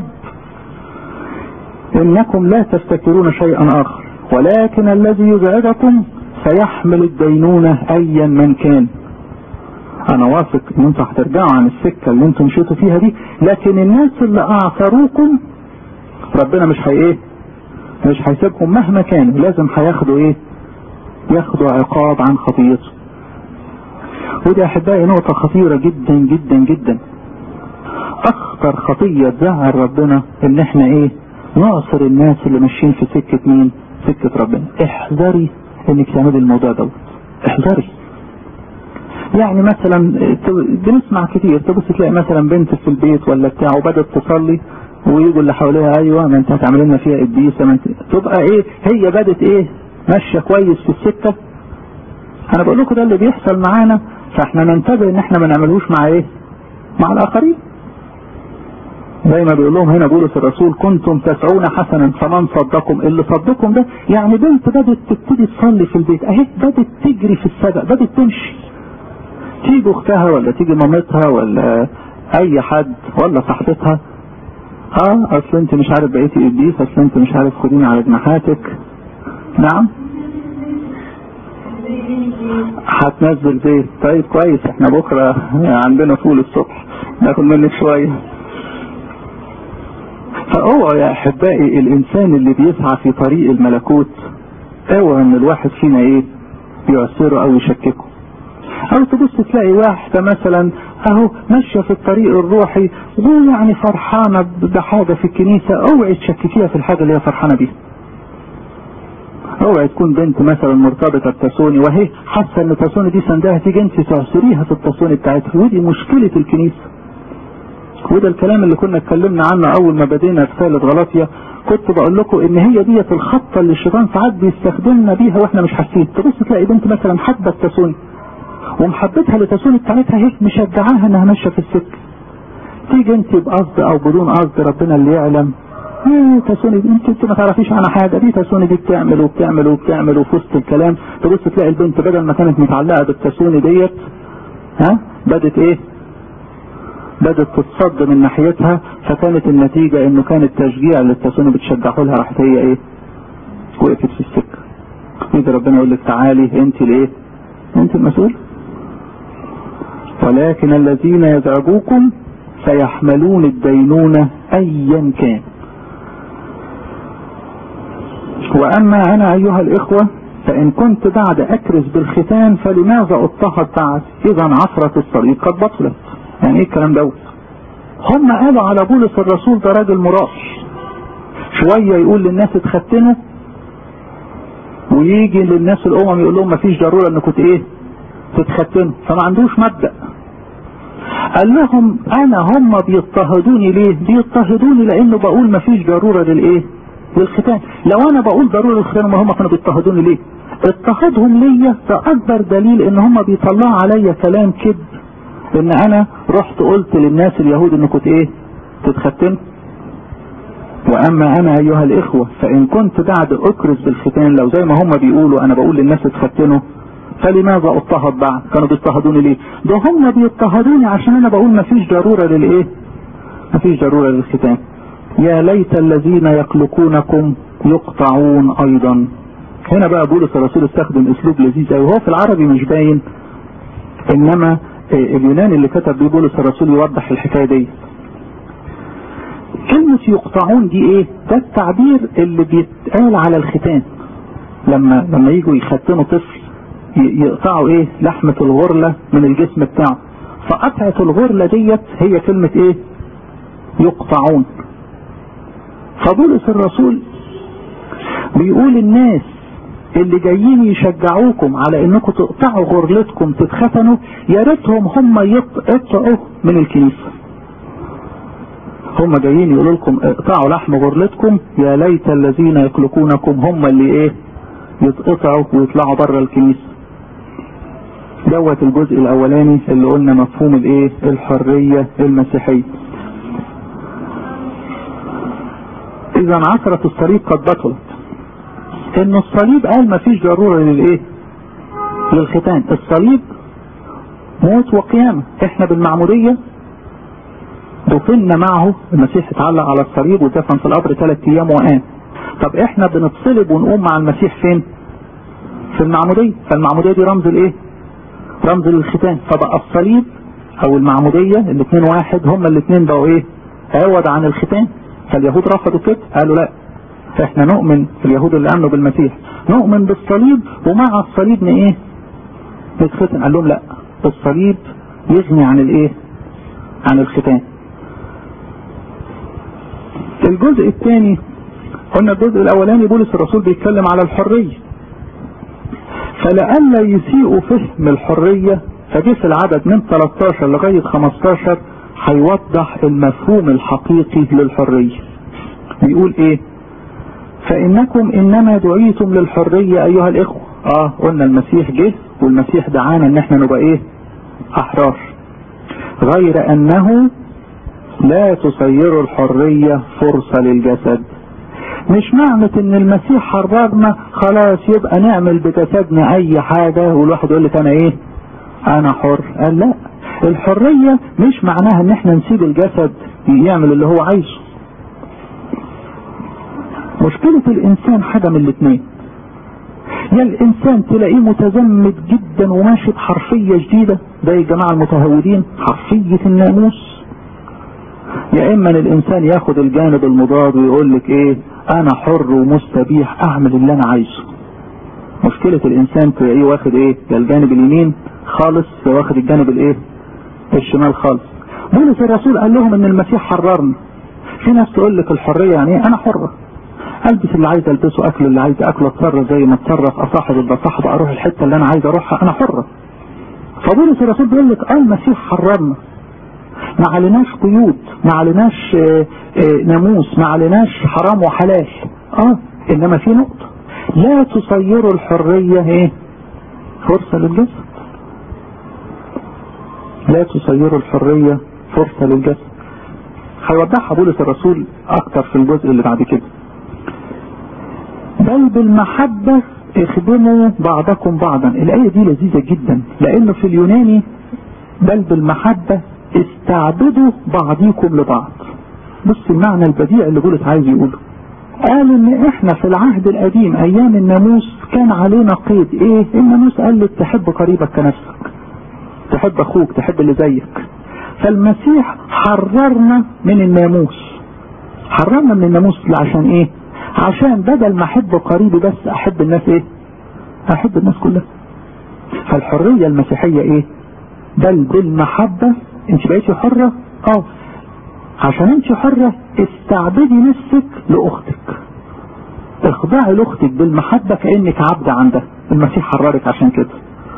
انكم لا تفتكرون شيئا اخر ولكن الذي يزعجكم سيحمل الدينونة ايا من كان انا واثق ان انتوا هترجعوا عن السكة اللي انتوا مشيتوا فيها دي لكن الناس اللي اعثروكم ربنا مش هي ايه مش هيسيبكم مهما كانوا لازم هياخدوا ايه ياخدوا عقاب عن خطيته ودي احبائي نقطة خطيرة جدا جدا جدا اخطر خطية تزعل ربنا ان احنا ايه نعصر الناس اللي ماشيين في سكة مين سكة ربنا احذري انك تعملي الموضوع دوت احذري يعني مثلا بنسمع كتير تبص تلاقي مثلا بنت في البيت ولا بتاع وبدت تصلي ويجوا اللي حواليها ايوه ما انت هتعمل لنا فيها قديسه ما انت تبقى ايه هي بدت ايه ماشيه كويس في السكه انا بقول لكم ده اللي بيحصل معانا فاحنا ننتبه ان احنا ما نعملوش مع ايه مع الاخرين زي ما بيقول لهم هنا بولس الرسول كنتم تسعون حسنا فمن صدكم اللي صدكم ده يعني بنت بدت تبتدي تصلي في البيت اهي بدت تجري في السبق بدت تمشي تيجي اختها ولا تيجي مامتها ولا اي حد ولا صاحبتها اه اصل انت مش عارف بقيتي ابليس اصل انت مش عارف خديني على جناحاتك نعم هتنزل بيت طيب كويس احنا بكرة عندنا فول الصبح ناخد منك شوية فاوعى يا احبائي الانسان اللي بيسعى في طريق الملكوت اوعى ان الواحد فينا ايه يعسره او يشككه او تبص تلاقي واحدة مثلا اهو ماشية في الطريق الروحي ويعني فرحانة بحاجة في الكنيسة اوعي تشككيها في الحاجة اللي هي فرحانة بيها اوعي تكون بنت مثلا مرتبطة بتاسوني وهي حاسة ان تاسوني دي سندها تيجي انت تعصريها في التاسوني بتاعتها ودي مشكلة الكنيسة وده الكلام اللي كنا اتكلمنا عنه اول ما بدينا رسالة غلطية كنت بقول لكم ان هي ديت الخطة اللي الشيطان ساعات بيستخدمنا بيها واحنا مش حاسين تبص تلاقي بنت مثلا حابة التاسوني ومحبتها لتاسوني بتاعتها هيك مشجعاها انها ماشية في السكة تيجي انت بقصد او بدون قصد ربنا اللي يعلم ايه تاسوني دي انت, انت ما تعرفيش عنها حاجة دي تاسوني دي بتعمل وبتعمل وبتعمل وفي وسط الكلام تبص تلاقي البنت بدل ما كانت متعلقة بالتاسوني ديت ها بدت ايه بدت تتصد من ناحيتها فكانت النتيجة انه كان التشجيع اللي التاسوني بتشجعه لها راحت هي ايه وقفت في السكة يجي ربنا يقول لك تعالي انت الايه انت المسؤول ولكن الذين يزعجوكم سيحملون الدينونة ايا كان واما انا ايها الاخوة فان كنت بعد اكرز بالختان فلماذا اضطهد بعد اذا عفرة الصليب قد بطلت يعني ايه الكلام دوت هم قالوا على بولس الرسول ده راجل مرائي شوية يقول للناس اتختنوا ويجي للناس الامم يقول لهم مفيش ضرورة انكم ايه تتختنوا فما عندوش مبدأ قال لهم انا هم بيضطهدوني ليه بيضطهدوني لانه بقول مفيش ضرورة للايه للختان لو انا بقول ضرورة للختان ما هم كانوا بيضطهدوني ليه اضطهادهم ليا ده اكبر دليل ان هم بيطلعوا عليا كلام كذب ان انا رحت قلت للناس اليهود انكم ايه تتختنوا واما انا ايها الاخوة فان كنت بعد اكرز بالختان لو زي ما هم بيقولوا انا بقول للناس اتختنوا فلماذا اضطهد بعد كانوا بيضطهدوني ليه ده هم بيضطهدوني عشان انا بقول مفيش ضرورة للايه مفيش ضرورة للختان يا ليت الذين يقلقونكم يقطعون ايضا هنا بقى بولس الرسول استخدم اسلوب لذيذ قوي هو في العربي مش باين انما اليوناني اللي كتب بيه بولس الرسول يوضح الحكايه دي كلمة يقطعون دي ايه ده التعبير اللي بيتقال على الختان لما لما يجوا يختنوا طفل يقطعوا ايه لحمة الغرلة من الجسم بتاعه فقطعة الغرلة ديت هي كلمة ايه يقطعون فبولس الرسول بيقول الناس اللي جايين يشجعوكم على انكم تقطعوا غرلتكم تتختنوا يا ريتهم هم يقطعوا من الكنيسة هم جايين يقولوا لكم اقطعوا لحم غرلتكم يا ليت الذين يخلقونكم هم اللي ايه يتقطعوا ويطلعوا بره الكنيسة دوت الجزء الاولاني اللي قلنا مفهوم الايه الحرية المسيحية اذا عثرة الصليب قد بطلت ان الصليب قال مفيش ضرورة للايه للختان الصليب موت وقيامة احنا بالمعمودية دفنا معه المسيح اتعلق على الصليب ودفن في القبر ثلاث ايام وقام طب احنا بنتصلب ونقوم مع المسيح فين في المعمودية فالمعمودية دي رمز الايه رمز للختان فبقى الصليب او المعمودية الاثنين واحد هما الاثنين بقوا ايه عوض عن الختان فاليهود رفضوا كده قالوا لا احنا نؤمن في اليهود اللي امنوا بالمسيح نؤمن بالصليب ومع الصليب ايه نتختن قال لهم لا الصليب يغني عن الايه عن الختان الجزء الثاني قلنا الجزء الاولاني بولس الرسول بيتكلم على الحرية فلئلا يسيئوا فهم الحرية فجه في العدد من 13 لغاية 15 هيوضح المفهوم الحقيقي للحرية بيقول ايه فانكم انما دعيتم للحرية ايها الاخوة اه قلنا المسيح جه والمسيح دعانا ان احنا نبقى ايه احرار غير انه لا تصير الحرية فرصة للجسد مش معنى ان المسيح حررنا خلاص يبقى نعمل بجسدنا اي حاجة والواحد يقول لك انا ايه انا حر قال لا الحرية مش معناها ان احنا نسيب الجسد يعمل اللي هو عايزه مشكلة الانسان حاجة من الاثنين يا الانسان تلاقيه متزمت جدا وماشي بحرفية جديدة زي الجماعة المتهورين حرفية الناموس يا اما الانسان ياخد الجانب المضاد ويقول لك ايه انا حر ومستبيح اعمل اللي انا عايزه مشكلة الانسان تلاقيه واخد ايه يا الجانب اليمين خالص يا واخد الجانب الايه الشمال خالص بولس الرسول قال لهم ان المسيح حررنا في ناس تقول لك الحرية يعني ايه انا حرة البس اللي عايز البسه اكل اللي عايز اكله اتصرف زي ما اتصرف اصاحب اللي بصاحبه اروح الحته اللي انا عايز اروحها انا حره فبولس الرسول بيقول لك اه المسيح حررنا ما عليناش قيود ما عليناش اه اه ناموس ما عليناش حرام وحلال اه انما في نقطة لا تصيروا الحرية ايه فرصة للجسد لا تصيروا الحرية فرصة للجسد هيوضحها بولس الرسول اكتر في الجزء اللي بعد كده بل بالمحبة اخدموا بعضكم بعضا الآية دي لذيذة جدا لأنه في اليوناني بل بالمحبة استعبدوا بعضيكم لبعض بص المعنى البديع اللي بولس عايز يقوله قال ان احنا في العهد القديم ايام الناموس كان علينا قيد ايه الناموس قال لك تحب قريبك كنفسك تحب اخوك تحب اللي زيك فالمسيح حررنا من الناموس حررنا من الناموس عشان ايه عشان بدل ما احب قريبي بس احب الناس ايه احب الناس كلها فالحرية المسيحية ايه بل بالمحبة انت بقيتي حرة اه عشان انت حرة استعبدي نفسك لاختك اخضعي لاختك بالمحبة كأنك عبد عندها المسيح حررك عشان كده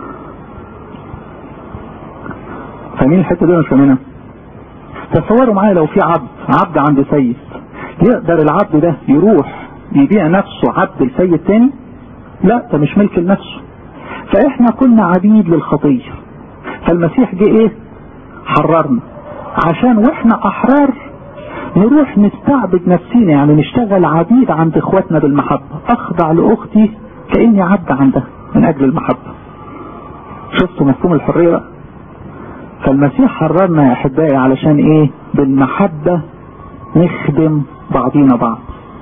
فاهمين الحتة دي مش فاهمينها تصوروا معايا لو في عبد عبد عند سيد يقدر العبد ده يروح يبيع نفسه عبد لسيد تاني لا ده مش ملك لنفسه فاحنا كنا عبيد للخطية فالمسيح جه ايه حررنا عشان واحنا احرار نروح نستعبد نفسينا يعني نشتغل عبيد عند اخواتنا بالمحبة اخضع لاختي كاني عبد عندها من اجل المحبة شفتوا مفهوم الحرية بقى فالمسيح حررنا يا احبائي علشان ايه بالمحبة نخدم بعضينا بعض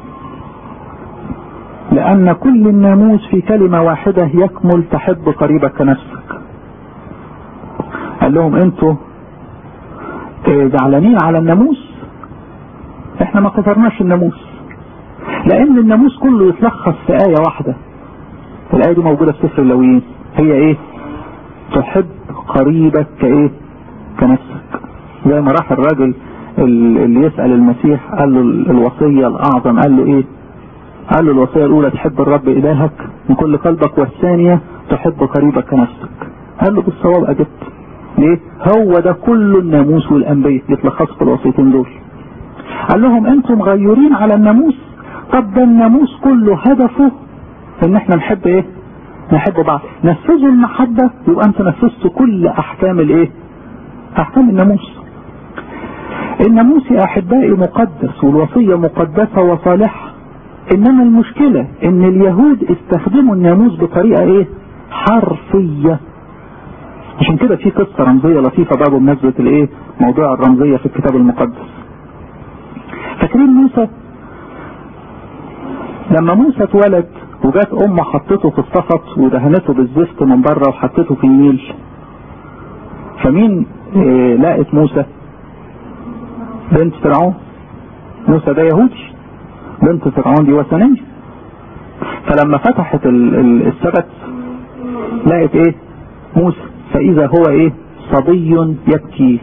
لأن كل الناموس في كلمة واحدة يكمل تحب قريبك كنفسك قال لهم انتوا زعلانين على الناموس احنا ما كسرناش الناموس لان الناموس كله يتلخص في آية واحدة الآية دي موجودة في سفر اللويين هي ايه تحب قريبك كايه كنفسك زي ما راح الراجل اللي يسأل المسيح قال له الوصية الأعظم قال له إيه قال له الوصية الأولى تحب الرب إلهك من كل قلبك والثانية تحب قريبك كنفسك قال له بالصواب أجبت ليه هو ده كل الناموس والأنبياء يتلخصوا في الوصيتين دول قال لهم أنتم غيورين على الناموس طب ده الناموس كله هدفه ان احنا نحب ايه نحب بعض نفذوا المحبة يبقى انت نفذت كل احكام الايه احكام الناموس الناموس يا احبائي مقدس والوصية مقدسة وصالحة انما المشكلة ان اليهود استخدموا الناموس بطريقة ايه حرفية عشان كده في قصة رمزية لطيفة بقى بمناسبة الايه موضوع الرمزية في الكتاب المقدس فاكرين موسى لما موسى اتولد وجات امه حطته في الصفط ودهنته بالزفت من بره وحطته في النيل فمين إيه لقت موسى بنت فرعون موسى ده يهودي بنت فرعون دي وثنية فلما فتحت السبت لقت ايه موسى فاذا هو ايه صبي يبكي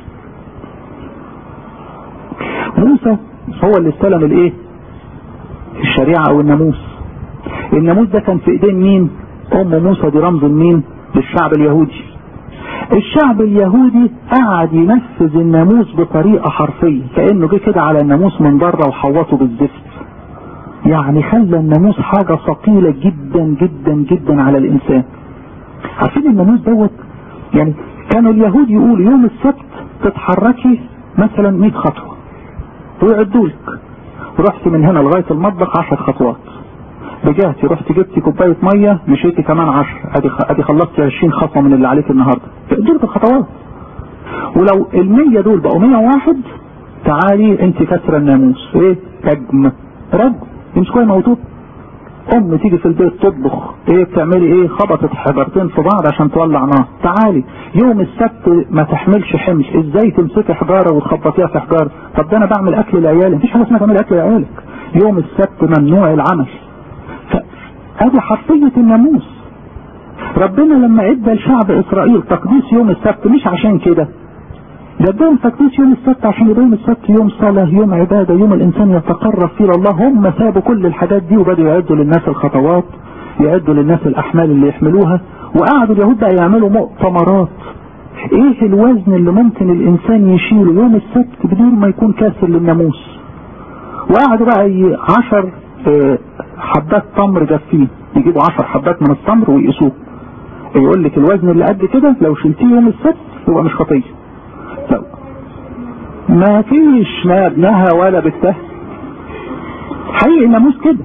موسى هو اللي استلم الايه الشريعة او الناموس الناموس ده كان في ايدين مين ام موسى دي رمز مين للشعب اليهودي الشعب اليهودي قعد ينفذ الناموس بطريقة حرفية كأنه جه كده على الناموس من بره وحوطه بالزفت يعني خلى الناموس حاجة ثقيلة جدا جدا جدا على الإنسان عارفين الناموس دوت يعني كانوا اليهود يقولوا يوم السبت تتحركي مثلا 100 خطوة ويعدوا لك رحت من هنا لغاية المطبخ 10 خطوات رجعتي رحت جبتي كوباية مية مشيتي كمان 10 ادي ادي خلصتي 20 خطوة من اللي عليك النهاردة دول الخطوات ولو ال100 دول بقوا 101 تعالي انت كسر الناموس ايه رجم رجم يمسكوها يموتوه ام تيجي في البيت تطبخ ايه بتعملي ايه خبطت حجرتين في بعض عشان تولع نار تعالي يوم السبت ما تحملش حمل ازاي تمسكي حجاره وتخبطيها في حجاره طب ده انا بعمل اكل لعيالي مفيش حاجه اسمها تعمل اكل لعيالك يوم السبت ممنوع العمل ادي حرفيه الناموس ربنا لما ادى لشعب اسرائيل تقديس يوم السبت مش عشان كده ده اداهم تقديس يوم السبت عشان يبقى يوم السبت يوم صلاة يوم عبادة يوم الانسان يتقرب فيه الله هم سابوا كل الحاجات دي وبدأوا يعدوا للناس الخطوات يعدوا للناس الاحمال اللي يحملوها وقعدوا اليهود بقى يعملوا مؤتمرات ايه الوزن اللي ممكن الانسان يشيله يوم السبت بدون ما يكون كاسر للناموس وقعدوا بقى عشر حبات تمر جافين يجيبوا عشر حبات من التمر ويقيسوه يقول لك الوزن اللي قد كده لو شلتيه يوم السبت يبقى مش خطيه لو ما فيش لا ابنها ولا بنتها حقيقي الناموس كده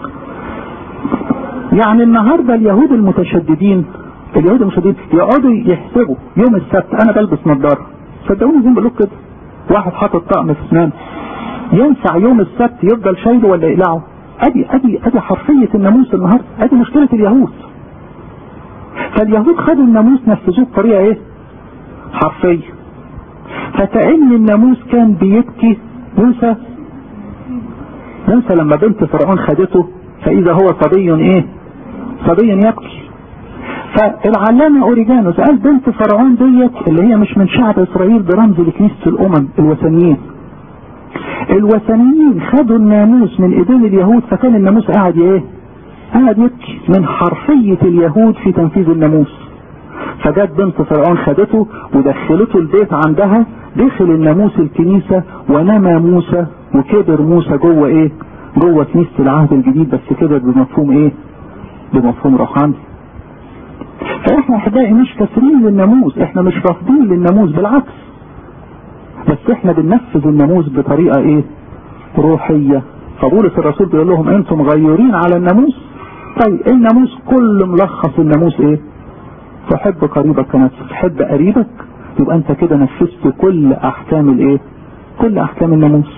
يعني النهارده اليهود المتشددين اليهود المتشددين يقعدوا يحسبوا يوم السبت انا بلبس نظاره صدقوني زي ما بقول كده واحد حاطط طقم في اسنان ينفع يوم السبت يفضل شايله ولا يقلعه ادي ادي ادي حرفيه الناموس النهارده ادي مشكله اليهود فاليهود خدوا الناموس نفذوه بطريقه ايه حرفيه فكأن الناموس كان بيبكي موسى موسى لما بنت فرعون خدته فإذا هو صبي ايه صبي يبكي فالعلامة أوريجانوس قال بنت فرعون ديت اللي هي مش من شعب إسرائيل برمز لكنيسة الأمم الوثنيين الوثنيين خدوا الناموس من ايدين اليهود فكان الناموس قاعد ايه قاعد يبكي من حرفية اليهود في تنفيذ الناموس فجت بنت فرعون خدته ودخلته البيت عندها دخل الناموس الكنيسة ونمى موسى وكبر موسى جوه ايه جوه كنيسة العهد الجديد بس كده بمفهوم ايه بمفهوم روحاني فاحنا احبائي مش كاسرين للناموس احنا مش رافضين للناموس بالعكس بس احنا بننفذ الناموس بطريقة ايه روحية فبولس الرسول بيقول لهم انتم غيورين على الناموس طيب الناموس كل ملخص الناموس ايه تحب قريبك كنفسك تحب قريبك يبقى انت كده نفذت كل احكام الايه كل احكام الناموس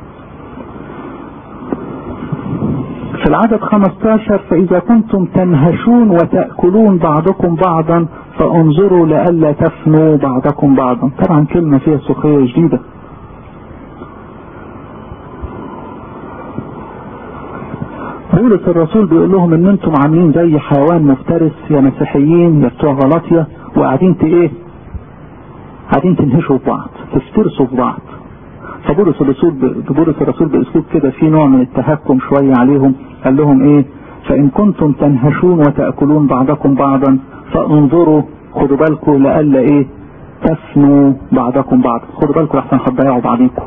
في العدد 15 فاذا كنتم تنهشون وتأكلون بعضكم بعضا فانظروا لئلا تفنوا بعضكم بعضا طبعا كلمة فيها سخرية جديدة بولس الرسول بيقول لهم ان انتم عاملين زي حيوان مفترس يا مسيحيين يا بتوع غلطية وقاعدين ايه قاعدين تنهشوا في بعض تفترسوا في بعض فبولس الرسول بولس الرسول باسلوب كده في نوع من التهكم شوية عليهم قال لهم ايه فان كنتم تنهشون وتأكلون بعضكم بعضا فانظروا خدوا بالكم لألا ايه تفنوا بعضكم بعض خدوا بالكم لحسن هتضيعوا بعضيكم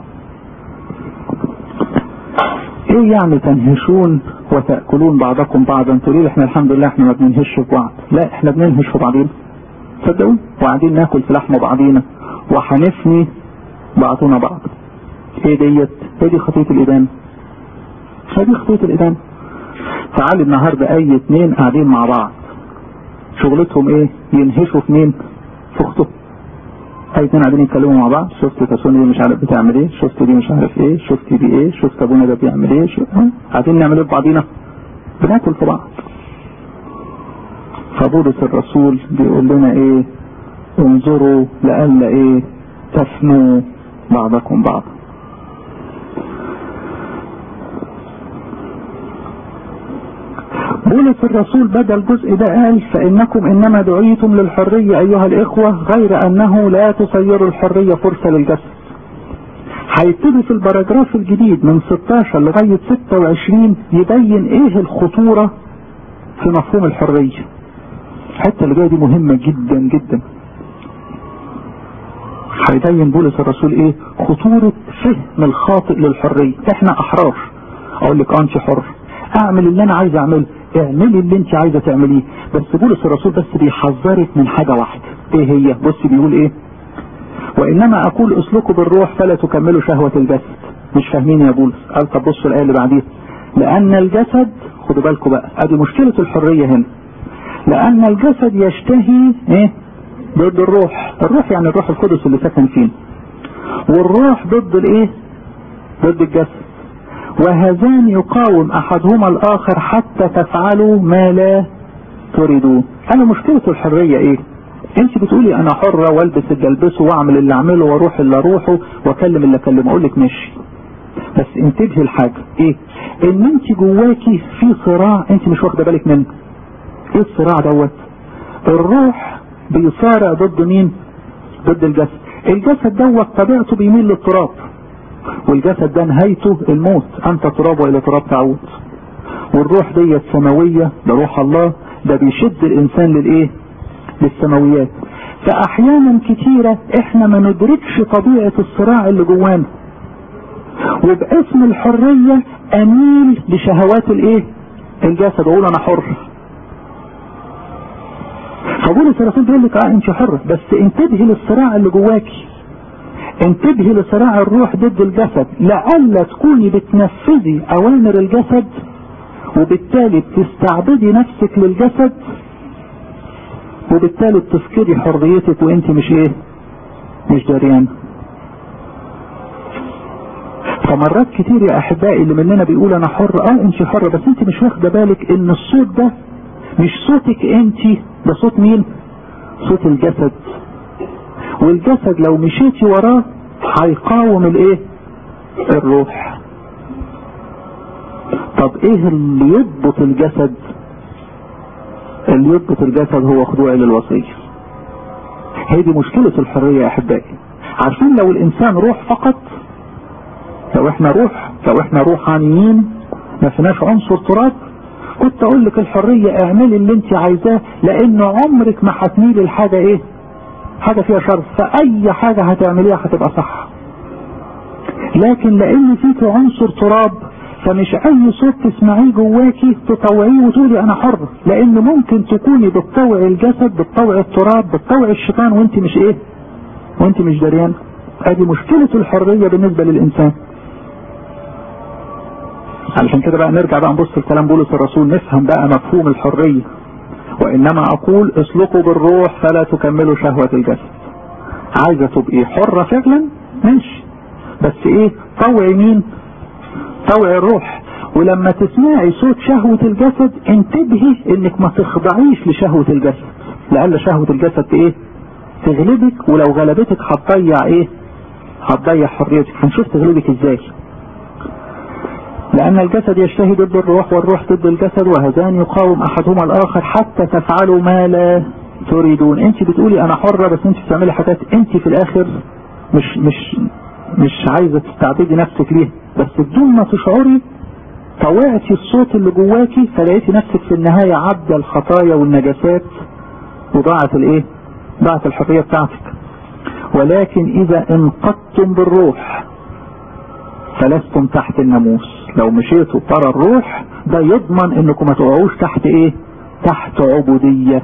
ايه يعني تنهشون وتأكلون بعضكم بعضا تقولي لي احنا الحمد لله احنا ما بننهش في بعض لا احنا بننهش في بعضينا تصدقوا وقاعدين ناكل في لحم بعضينا وهنفني بعضنا بعض ايه ديت ايه دي خطية الإدانة هذه خطية الإدانة تعال النهاردة اي اتنين قاعدين مع بعض شغلتهم ايه ينهشوا في مين في اخته اي اتنين قاعدين يتكلموا مع بعض شفت تسوني دي مش عارف بتعمل ايه شفت دي مش عارف ايه شفت دي ايه شفت ابونا ده بيعمل ايه شو... قاعدين نعمل ايه ببعضينا بناكل في بعض فبولس الرسول بيقول لنا ايه انظروا لألا ايه تفنوا بعضكم بعضا بولس الرسول بدل الجزء ده قال فإنكم إنما دعيتم للحرية أيها الإخوة غير أنه لا تصيروا الحرية فرصة للجسد هيبتدي في البراجراف الجديد من 16 لغاية 26 يبين إيه الخطورة في مفهوم الحرية الحتة اللي جاية دي مهمة جدا جدا هيبين بولس الرسول ايه خطورة فهم الخاطئ للحرية احنا احرار اقول لك انت حر اعمل اللي انا عايز اعمله اعملي اللي انت عايزه تعمليه بس بولس الرسول بس بيحذرك من حاجة واحدة ايه هي بص بيقول ايه وانما اقول اسلكوا بالروح فلا تكملوا شهوة الجسد مش فاهمين يا بولس قال طب بصوا الايه اللي بعديها لان الجسد خدوا بالكم بقى ادي مشكلة الحرية هنا لان الجسد يشتهي ايه ضد الروح الروح يعني الروح القدس اللي سكن فينا والروح ضد الايه ضد الجسد وهذان يقاوم احدهما الاخر حتى تفعلوا ما لا تريدوه انا مشكلة الحرية ايه انت بتقولي انا حرة والبس اللي البسه واعمل اللي اعمله واروح اللي اروحه واكلم اللي اكلمه اقول لك ماشي بس انتبهي الحاجة ايه ان انت جواكي في صراع انت مش واخده بالك منه ايه الصراع دوت الروح بيصارع ضد مين ضد الجسد الجسد دوت طبيعته بيميل للتراب والجسد ده نهايته الموت انت تراب والى تراب تعود والروح ديت سماوية ده روح الله ده بيشد الانسان للايه للسماويات فاحيانا كتيرة احنا ما ندركش طبيعة الصراع اللي جوانا وباسم الحرية اميل لشهوات الايه الجسد اقول انا حر فبولس الرسول بيقول لك اه انت حر بس انتبهي للصراع اللي جواكي انتبهي لصراع الروح ضد الجسد لألا تكوني بتنفذي اوامر الجسد وبالتالي بتستعبدي نفسك للجسد وبالتالي بتفقدي حريتك وانت مش ايه مش دريان فمرات كتير يا احبائي اللي مننا بيقول انا حر اه انت حرة بس انت مش واخده بالك ان الصوت ده مش صوتك انت ده صوت مين صوت الجسد والجسد لو مشيتي وراه هيقاوم الايه الروح طب ايه اللي يضبط الجسد اللي يضبط الجسد هو خضوع للوصية هي دي مشكلة الحرية يا احبائي عارفين لو الانسان روح فقط لو احنا روح لو احنا روحانيين ما فيناش عنصر تراب كنت اقول لك الحرية اعملي اللي انت عايزاه لان عمرك ما هتميلي الحاجة ايه حاجة فيها شر فاي حاجة هتعمليها هتبقى صح لكن لان فيك عنصر تراب فمش اي صوت تسمعيه جواكي تطوعيه وتقولي انا حر لان ممكن تكوني بتطوع الجسد بتطوع التراب بتطوع الشيطان وانت مش ايه وانت مش دريان ادي مشكلة الحرية بالنسبة للانسان علشان كده بقى نرجع بقى نبص لكلام بولس الرسول نفهم بقى مفهوم الحرية وانما اقول اسلكوا بالروح فلا تكملوا شهوة الجسد عايزة تبقي حرة فعلا ماشي بس ايه طوعي مين طوعي الروح ولما تسمعي صوت شهوة الجسد انتبهي انك ما تخضعيش لشهوة الجسد لألا شهوة الجسد ايه تغلبك ولو غلبتك هتضيع ايه هتضيع حريتك هنشوف تغلبك ازاي لأن الجسد يشتهي ضد الروح والروح ضد الجسد وهذان يقاوم أحدهما الآخر حتى تفعلوا ما لا تريدون أنت بتقولي أنا حرة بس أنت بتعملي حاجات أنت في الآخر مش مش مش عايزة تستعبدي نفسك ليه بس بدون ما تشعري طوعتي الصوت اللي جواكي فلقيتي نفسك في النهاية عبد الخطايا والنجاسات وضاعت الايه ضاعت الحرية بتاعتك ولكن اذا انقضتم بالروح فلستم تحت الناموس لو مشيتوا ترى الروح ده يضمن انكم ما تقعوش تحت ايه تحت عبودية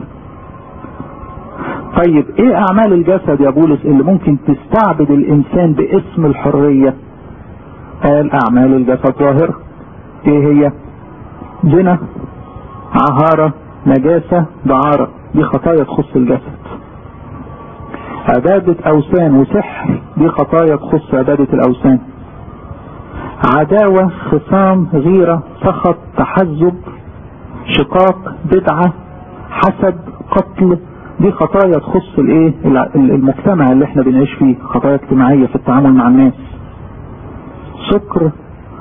طيب ايه اعمال الجسد يا بولس اللي ممكن تستعبد الانسان باسم الحرية قال اعمال الجسد ظاهرة ايه هي زنا عهارة نجاسة دعارة دي خطايا تخص الجسد عبادة اوثان وسحر دي خطايا تخص عبادة الاوثان عداوة خصام غيرة سخط تحزب شقاق بدعة حسد قتل دي خطايا تخص الايه المجتمع اللي احنا بنعيش فيه خطايا اجتماعية في التعامل مع الناس سكر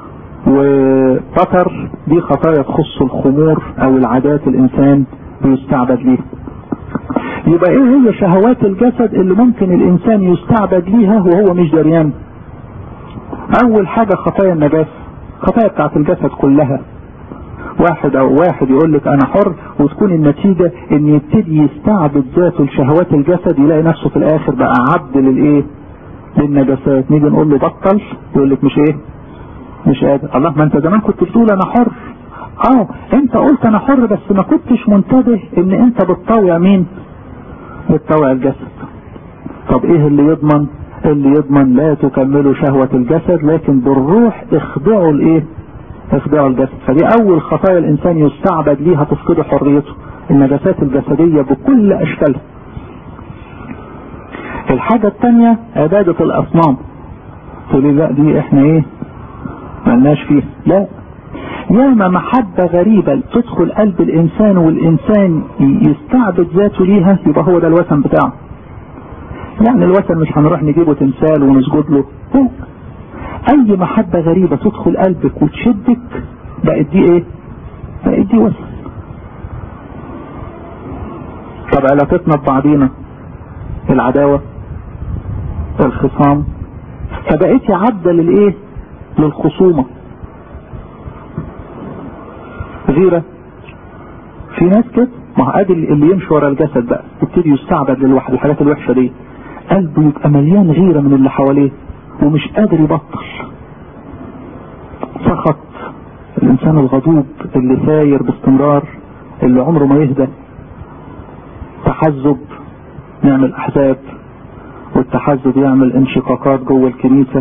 وبطر دي خطايا تخص الخمور او العادات الانسان بيستعبد ليها يبقى ايه هي شهوات الجسد اللي ممكن الانسان يستعبد ليها وهو مش دريان اول حاجة خطايا النجاسة خطايا بتاعت الجسد كلها واحد او واحد يقول لك انا حر وتكون النتيجة ان يبتدي يستعبد ذاته لشهوات الجسد يلاقي نفسه في الاخر بقى عبد للايه للنجاسات نيجي نقول له بطل يقول لك مش ايه مش قادر الله ما انت زمان كنت بتقول انا حر اه انت قلت انا حر بس ما كنتش منتبه ان انت بتطوع مين بتطوع الجسد طب ايه اللي يضمن اللي يضمن لا تكملوا شهوة الجسد لكن بالروح اخضعوا الايه اخضعوا الجسد فدي اول خطايا الانسان يستعبد ليها تفقد حريته النجاسات الجسدية بكل اشكالها الحاجة الثانية عبادة الاصنام تقولي لا دي احنا ايه ملناش فيها لا ياما محبة غريبة تدخل قلب الانسان والانسان يستعبد ذاته ليها يبقى هو ده الوثن بتاعه يعني الوثن مش هنروح نجيبه تمثال ونسجد له لا اي محبة غريبة تدخل قلبك وتشدك بقت دي ايه بقت دي وثن طب علاقتنا ببعضينا العداوة الخصام فبقيتي عبدة للايه للخصومة غيرة في ناس كده ما هو ادي اللي يمشي ورا الجسد بقى يبتدي يستعبد للواحد الحاجات الوحشة دي قلبه يبقى مليان غيرة من اللي حواليه ومش قادر يبطل سخط الانسان الغضوب اللي ساير باستمرار اللي عمره ما يهدى تحزب نعمل احزاب والتحزب يعمل انشقاقات جوه الكنيسة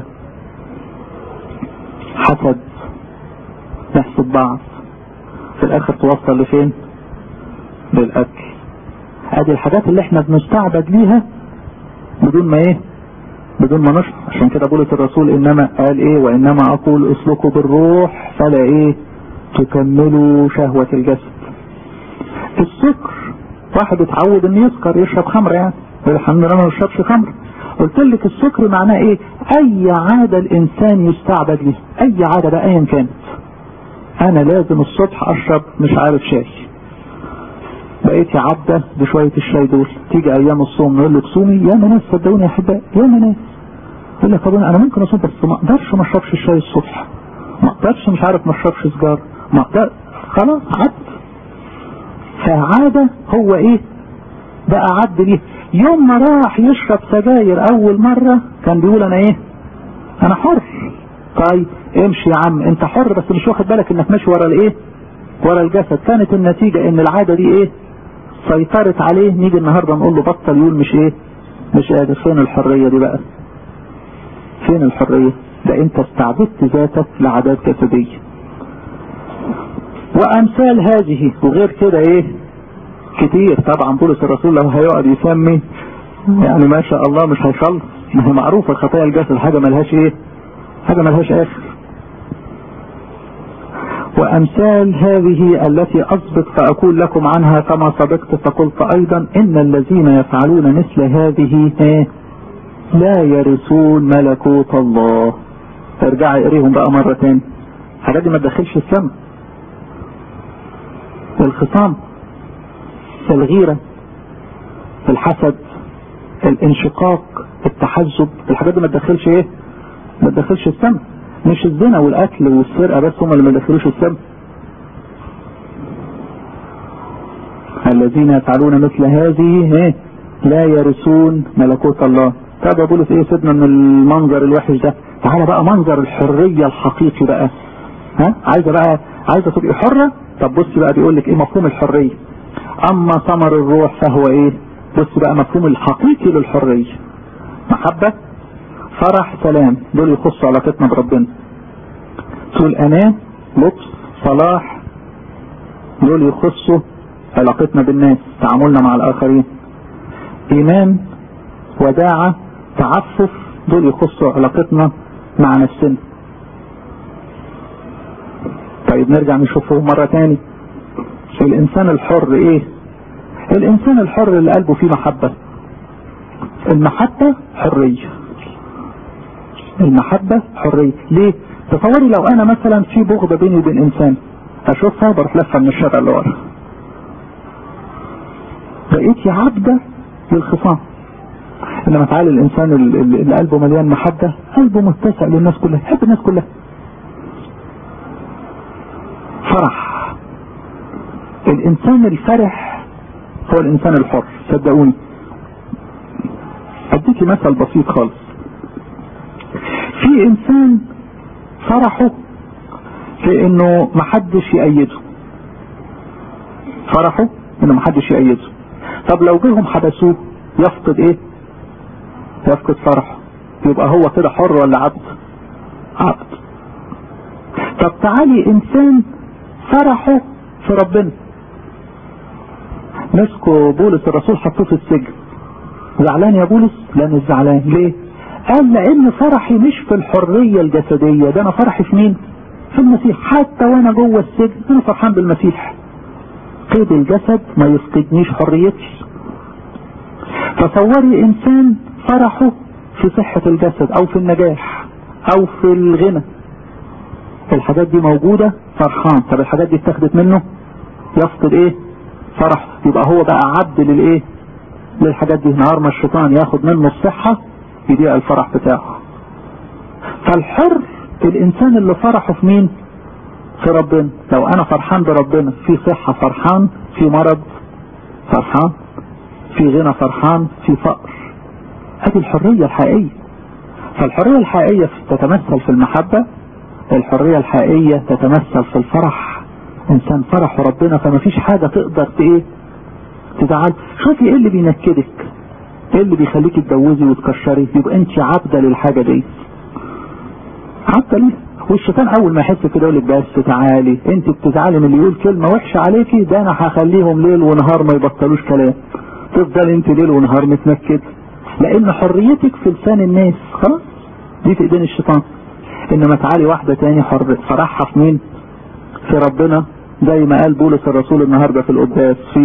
حسد نحسد بعض في الاخر توصل لفين للقتل ادي الحاجات اللي احنا بنستعبد ليها بدون ما ايه بدون ما نشعر عشان كده بولة الرسول انما قال ايه وانما اقول اسلكوا بالروح فلا ايه تكملوا شهوة الجسد السكر واحد اتعود ان يسكر يشرب خمر يعني الحمد لله ما يشربش خمر قلت لك السكر معناه ايه اي عادة الانسان يستعبد ليه اي عادة بقى ايا كانت انا لازم الصبح اشرب مش عارف شاي بقيتي عبدة بشوية الشاي دول تيجي ايام الصوم نقول لك صومي يا ناس صدقوني يا احبائي يا ناس يقول لك طب انا ممكن اصوم بس ما اقدرش ما اشربش الشاي الصبح ما اقدرش مش عارف ما اشربش سجار ما اقدر خلاص عبد فعادة هو ايه بقى عبد ليه يوم ما راح يشرب سجاير اول مرة كان بيقول انا ايه انا حر طيب امشي يا عم انت حر بس مش واخد بالك انك ماشي ورا الايه ورا الجسد كانت النتيجة ان العادة دي ايه سيطرت عليه نيجي النهاردة نقول له بطل يقول مش ايه مش قادر فين الحرية دي بقى فين الحرية ده انت استعبدت ذاتك لعادات جسدية وامثال هذه وغير كده ايه كتير طبعا بولس الرسول لو هيقعد يسمي يعني ما شاء الله مش هيخلص ما هي معروفة خطايا الجسد حاجة ملهاش ايه حاجة ملهاش اخر وامثال هذه التي اصبت فاقول لكم عنها كما سبقت فقلت ايضا ان الذين يفعلون مثل هذه ايه لا يرثون ملكوت الله ارجع اقريهم بقى مرة تاني الحاجات دي ما تدخلش السماء الخصام الغيرة الحسد الانشقاق التحزب الحاجات دي ما تدخلش ايه ما تدخلش السماء مش الزنا والقتل والسرقة بس هم اللي ما يدخلوش السماء الذين يفعلون مثل هذه ايه لا يرثون ملكوت الله طب يا بولس ايه سيبنا من المنظر الوحش ده تعالى بقى منظر الحرية الحقيقي بقى ها عايزة بقى عايزة تبقي حرة طب بص بقى بيقول لك ايه مفهوم الحرية اما ثمر الروح فهو ايه بص بقى مفهوم الحقيقي للحرية محبة فرح سلام دول يخصوا علاقتنا بربنا طول امان لطف صلاح دول يخصوا علاقتنا بالناس تعاملنا مع الاخرين ايمان وداعة تعفف دول يخصوا علاقتنا مع نفسنا طيب نرجع نشوفه مرة تاني الانسان الحر ايه الانسان الحر اللي قلبه فيه محبة المحبة حرية المحبة حرية ليه تصوري لو انا مثلا في بغضة بيني وبين انسان اشوفها بروح لفة من الشارع اللي ورا بقيتي عبدة للخصام انما تعالى الانسان اللي قلبه مليان محبة قلبه متسع للناس كلها يحب الناس كلها فرح الانسان الفرح هو الانسان الحر صدقوني اديكي مثل بسيط خالص في انسان فرحه في انه محدش يأيده فرحه انه محدش يأيده طب لو جيهم حبسوه يفقد ايه يفقد فرحه يبقى هو كده حر ولا عبد عبد طب تعالي انسان فرحه في ربنا مسكوا بولس الرسول حطوه في السجن زعلان يا بولس لا مش زعلان ليه قال لان فرحي مش في الحرية الجسدية ده انا فرحي في مين في المسيح حتى وانا جوه السجن انا فرحان بالمسيح قيد الجسد ما يفقدنيش حريتي تصوري انسان فرحه في صحة الجسد او في النجاح او في الغنى الحاجات دي موجودة فرحان طب الحاجات دي اتخذت منه يفقد ايه فرح يبقى هو بقى عبد للايه للحاجات دي نهار ما الشيطان ياخد منه الصحة يضيع الفرح بتاعه فالحر الانسان اللي فرحه في مين في ربنا لو انا فرحان بربنا في صحة فرحان في مرض فرحان في غنى فرحان في فقر هذه الحرية الحقيقية فالحرية الحقيقية تتمثل في المحبة الحرية الحقيقية تتمثل في الفرح انسان فرح ربنا فما فيش حاجة تقدر ايه تزعل شوفي ايه اللي بينكدك ايه اللي بيخليك تتجوزي وتكشري يبقى انت عبدة للحاجة دي عبدة ليه والشيطان اول ما يحس كده يقول لك بس تعالي انت بتزعلي من اللي يقول كلمة وحشة عليكي ده انا هخليهم ليل ونهار ما يبطلوش كلام تفضل انت ليل ونهار متنكد لان حريتك في لسان الناس خلاص دي في ايدين الشيطان انما تعالي واحدة تاني حر فرحها في مين في ربنا زي ما قال بولس الرسول النهاردة في القداس في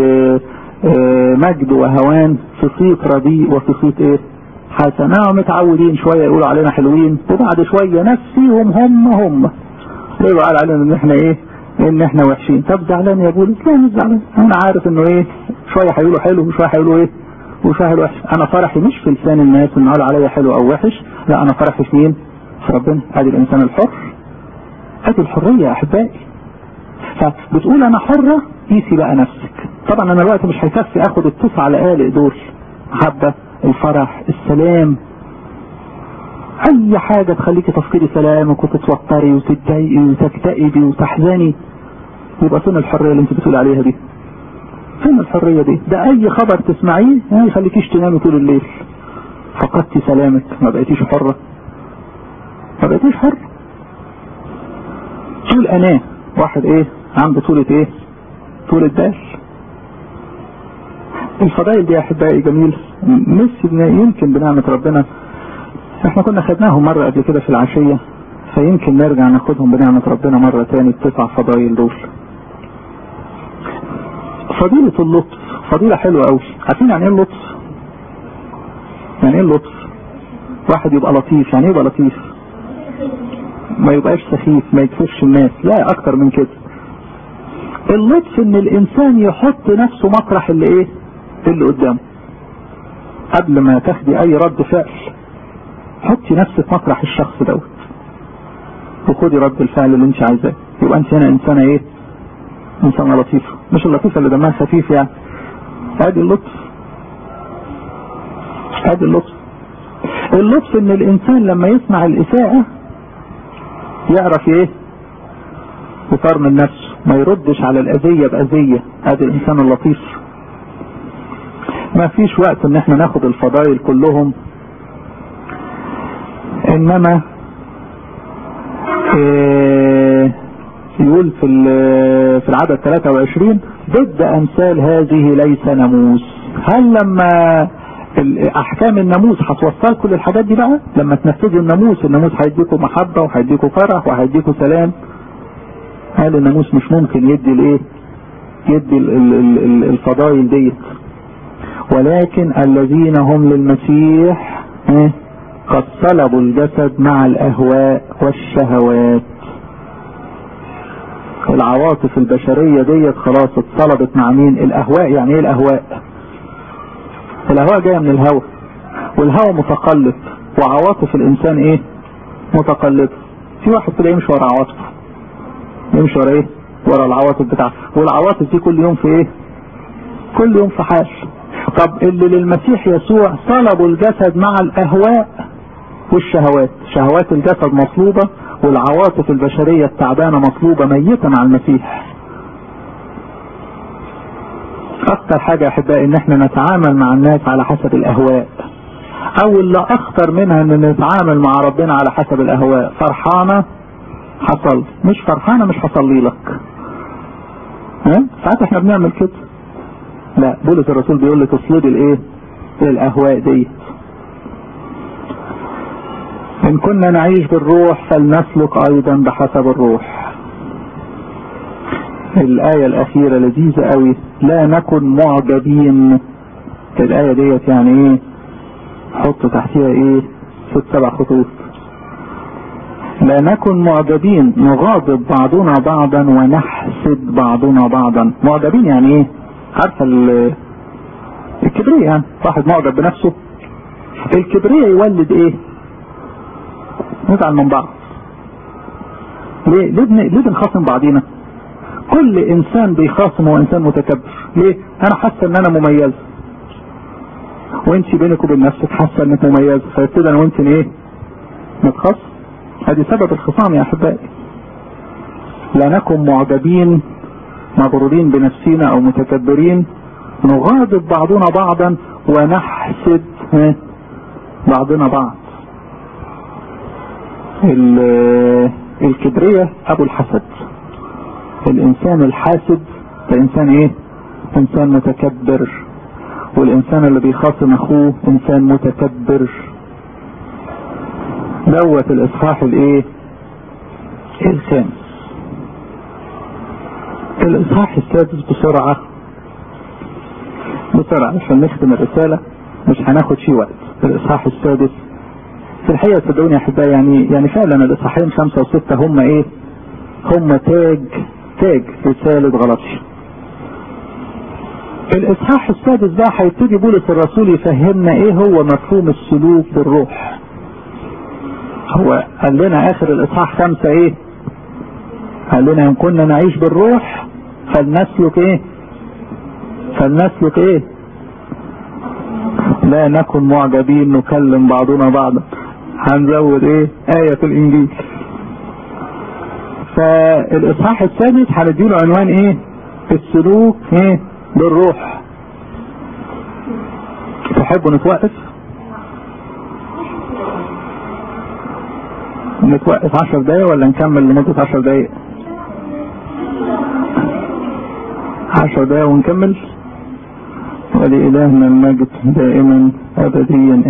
مجد وهوان في صيت رديء وفي صيت ايه حسن متعودين شوية يقولوا علينا حلوين وبعد شوية نفسيهم هم هم يقولوا قال علينا ان احنا ايه ان احنا وحشين طب زعلان يا بولس لا مش زعلان انا عارف انه ايه شوية هيقولوا حلو وشوية هيقولوا ايه وشوية هيقولوا وحش انا فرحي مش في لسان الناس ان قالوا عليا حلو او وحش لا انا فرحي في مين في ربنا ادي الانسان الحر ادي الحرية يا احبائي فبتقول انا حرة قيسي بقى نفسك طبعا انا الوقت مش هيكفي اخد التسع لقالق دول محبة الفرح السلام اي حاجة تخليكي تفقدي سلامك وتتوتري وتتضايقي وتكتئبي وتحزني يبقى فين الحرية اللي انت بتقول عليها دي فين الحرية دي ده اي خبر تسمعيه ما يخليكيش تنامي طول الليل فقدتي سلامك ما بقيتيش حرة ما بقيتيش حرة طول انا واحد ايه عنده طولة ايه طولة بال الفضائل دي يا احبائي جميل نفسي يمكن بنعمة ربنا احنا كنا خدناهم مرة قبل كده في العشية فيمكن نرجع ناخدهم بنعمة ربنا مرة تاني التسع فضائل دول فضيلة اللطف فضيلة حلوة قوي عارفين يعني ايه اللطف يعني ايه اللطف واحد يبقى لطيف يعني ايه يبقى لطيف ما يبقاش سخيف ما يكسفش الناس لا اكتر من كده اللطف ان الانسان يحط نفسه مطرح اللي ايه اللي قدامه قبل ما تاخدي اي رد فعل حطي نفسك مطرح الشخص دوت وخدي رد الفعل اللي انت عايزاه يبقى انت هنا انسانه ايه انسانه لطيفه مش اللطيفه اللي دمها خفيف يعني ادي اللطف ادي اللطف اللطف ان الانسان لما يسمع الاساءة يعرف ايه يطرمن نفسه ما يردش على الاذية باذية ادي الانسان اللطيف ما فيش وقت ان احنا ناخد الفضائل كلهم انما إيه يقول في في العدد 23 ضد امثال هذه ليس ناموس هل لما احكام الناموس هتوصل كل الحاجات دي بقى لما تنفذوا الناموس الناموس هيديكم محبة وهيديكم فرح وهيديكم سلام هل الناموس مش ممكن يدي الايه يدي الفضائل ديت ولكن الذين هم للمسيح قد طلبوا الجسد مع الاهواء والشهوات العواطف البشرية ديت خلاص اتصلبت مع مين الاهواء يعني ايه الاهواء الهواء جاية من الهواء والهواء متقلب وعواطف الانسان ايه متقلبة في واحد كده يمشي ورا عواطفه يمشي ورا ايه ورا العواطف بتاعته والعواطف دي كل يوم في ايه كل يوم في حال طب اللي للمسيح يسوع صلبوا الجسد مع الاهواء والشهوات شهوات الجسد مصلوبة والعواطف البشرية التعبانة مصلوبة ميتة مع المسيح اكتر حاجة يا احبائي ان احنا نتعامل مع الناس على حسب الاهواء او اللي اخطر منها ان نتعامل مع ربنا على حسب الاهواء فرحانة حصل مش فرحانة مش هصلي لك ها ساعات احنا بنعمل كده لا بولس الرسول بيقول لك اصلدي الايه الاهواء دي ان كنا نعيش بالروح فلنسلك ايضا بحسب الروح الآية الأخيرة لذيذة قوي لا نكن معجبين الآية ديت يعني إيه حط تحتها إيه ست سبع خطوط لا نكن معجبين نغاضب بعضنا بعضا ونحسد بعضنا بعضا معجبين يعني إيه عارفة الكبرياء يعني واحد معجب بنفسه الكبرياء يولد إيه نزعل من بعض ليه ليه, ليه بنخاصم بعضينا كل انسان بيخاصم هو انسان متكبر ليه انا حاسه ان انا مميزه وانت بينك وبين نفسك حاسه انك مميزه فيبتدي انا وانت ايه نتخاصم هذه سبب الخصام يا احبائي لا نكن معجبين مغرورين بنفسنا او متكبرين نغاضب بعضنا بعضا ونحسد بعضنا بعض الكبرية ابو الحسد الانسان الحاسد ده انسان ايه انسان متكبر والانسان اللي بيخاصم اخوه انسان متكبر دوت الاصحاح الايه الخامس الاصحاح السادس بسرعة بسرعة عشان نختم الرسالة مش هناخد فيه وقت الاصحاح السادس في الحقيقة صدقوني يا احبائي يعني يعني فعلا الاصحاحين خمسة وستة هم ايه هم تاج تاج رسالة غلطي الاصحاح السادس بقى هيبتدي بولس الرسول يفهمنا ايه هو مفهوم السلوك بالروح هو قال لنا اخر الاصحاح خمسة ايه قال لنا ان كنا نعيش بالروح فلنسلك ايه فلنسلك ايه لا نكن معجبين نكلم بعضنا بعضا هنزود ايه آية في الانجيل فالاصحاح السادس هنديله عنوان ايه السلوك ايه بالروح تحبوا نتوقف نتوقف عشر دقايق ولا نكمل لمدة عشر دقايق عشر دقايق ونكمل ولإلهنا المجد دائما أبديا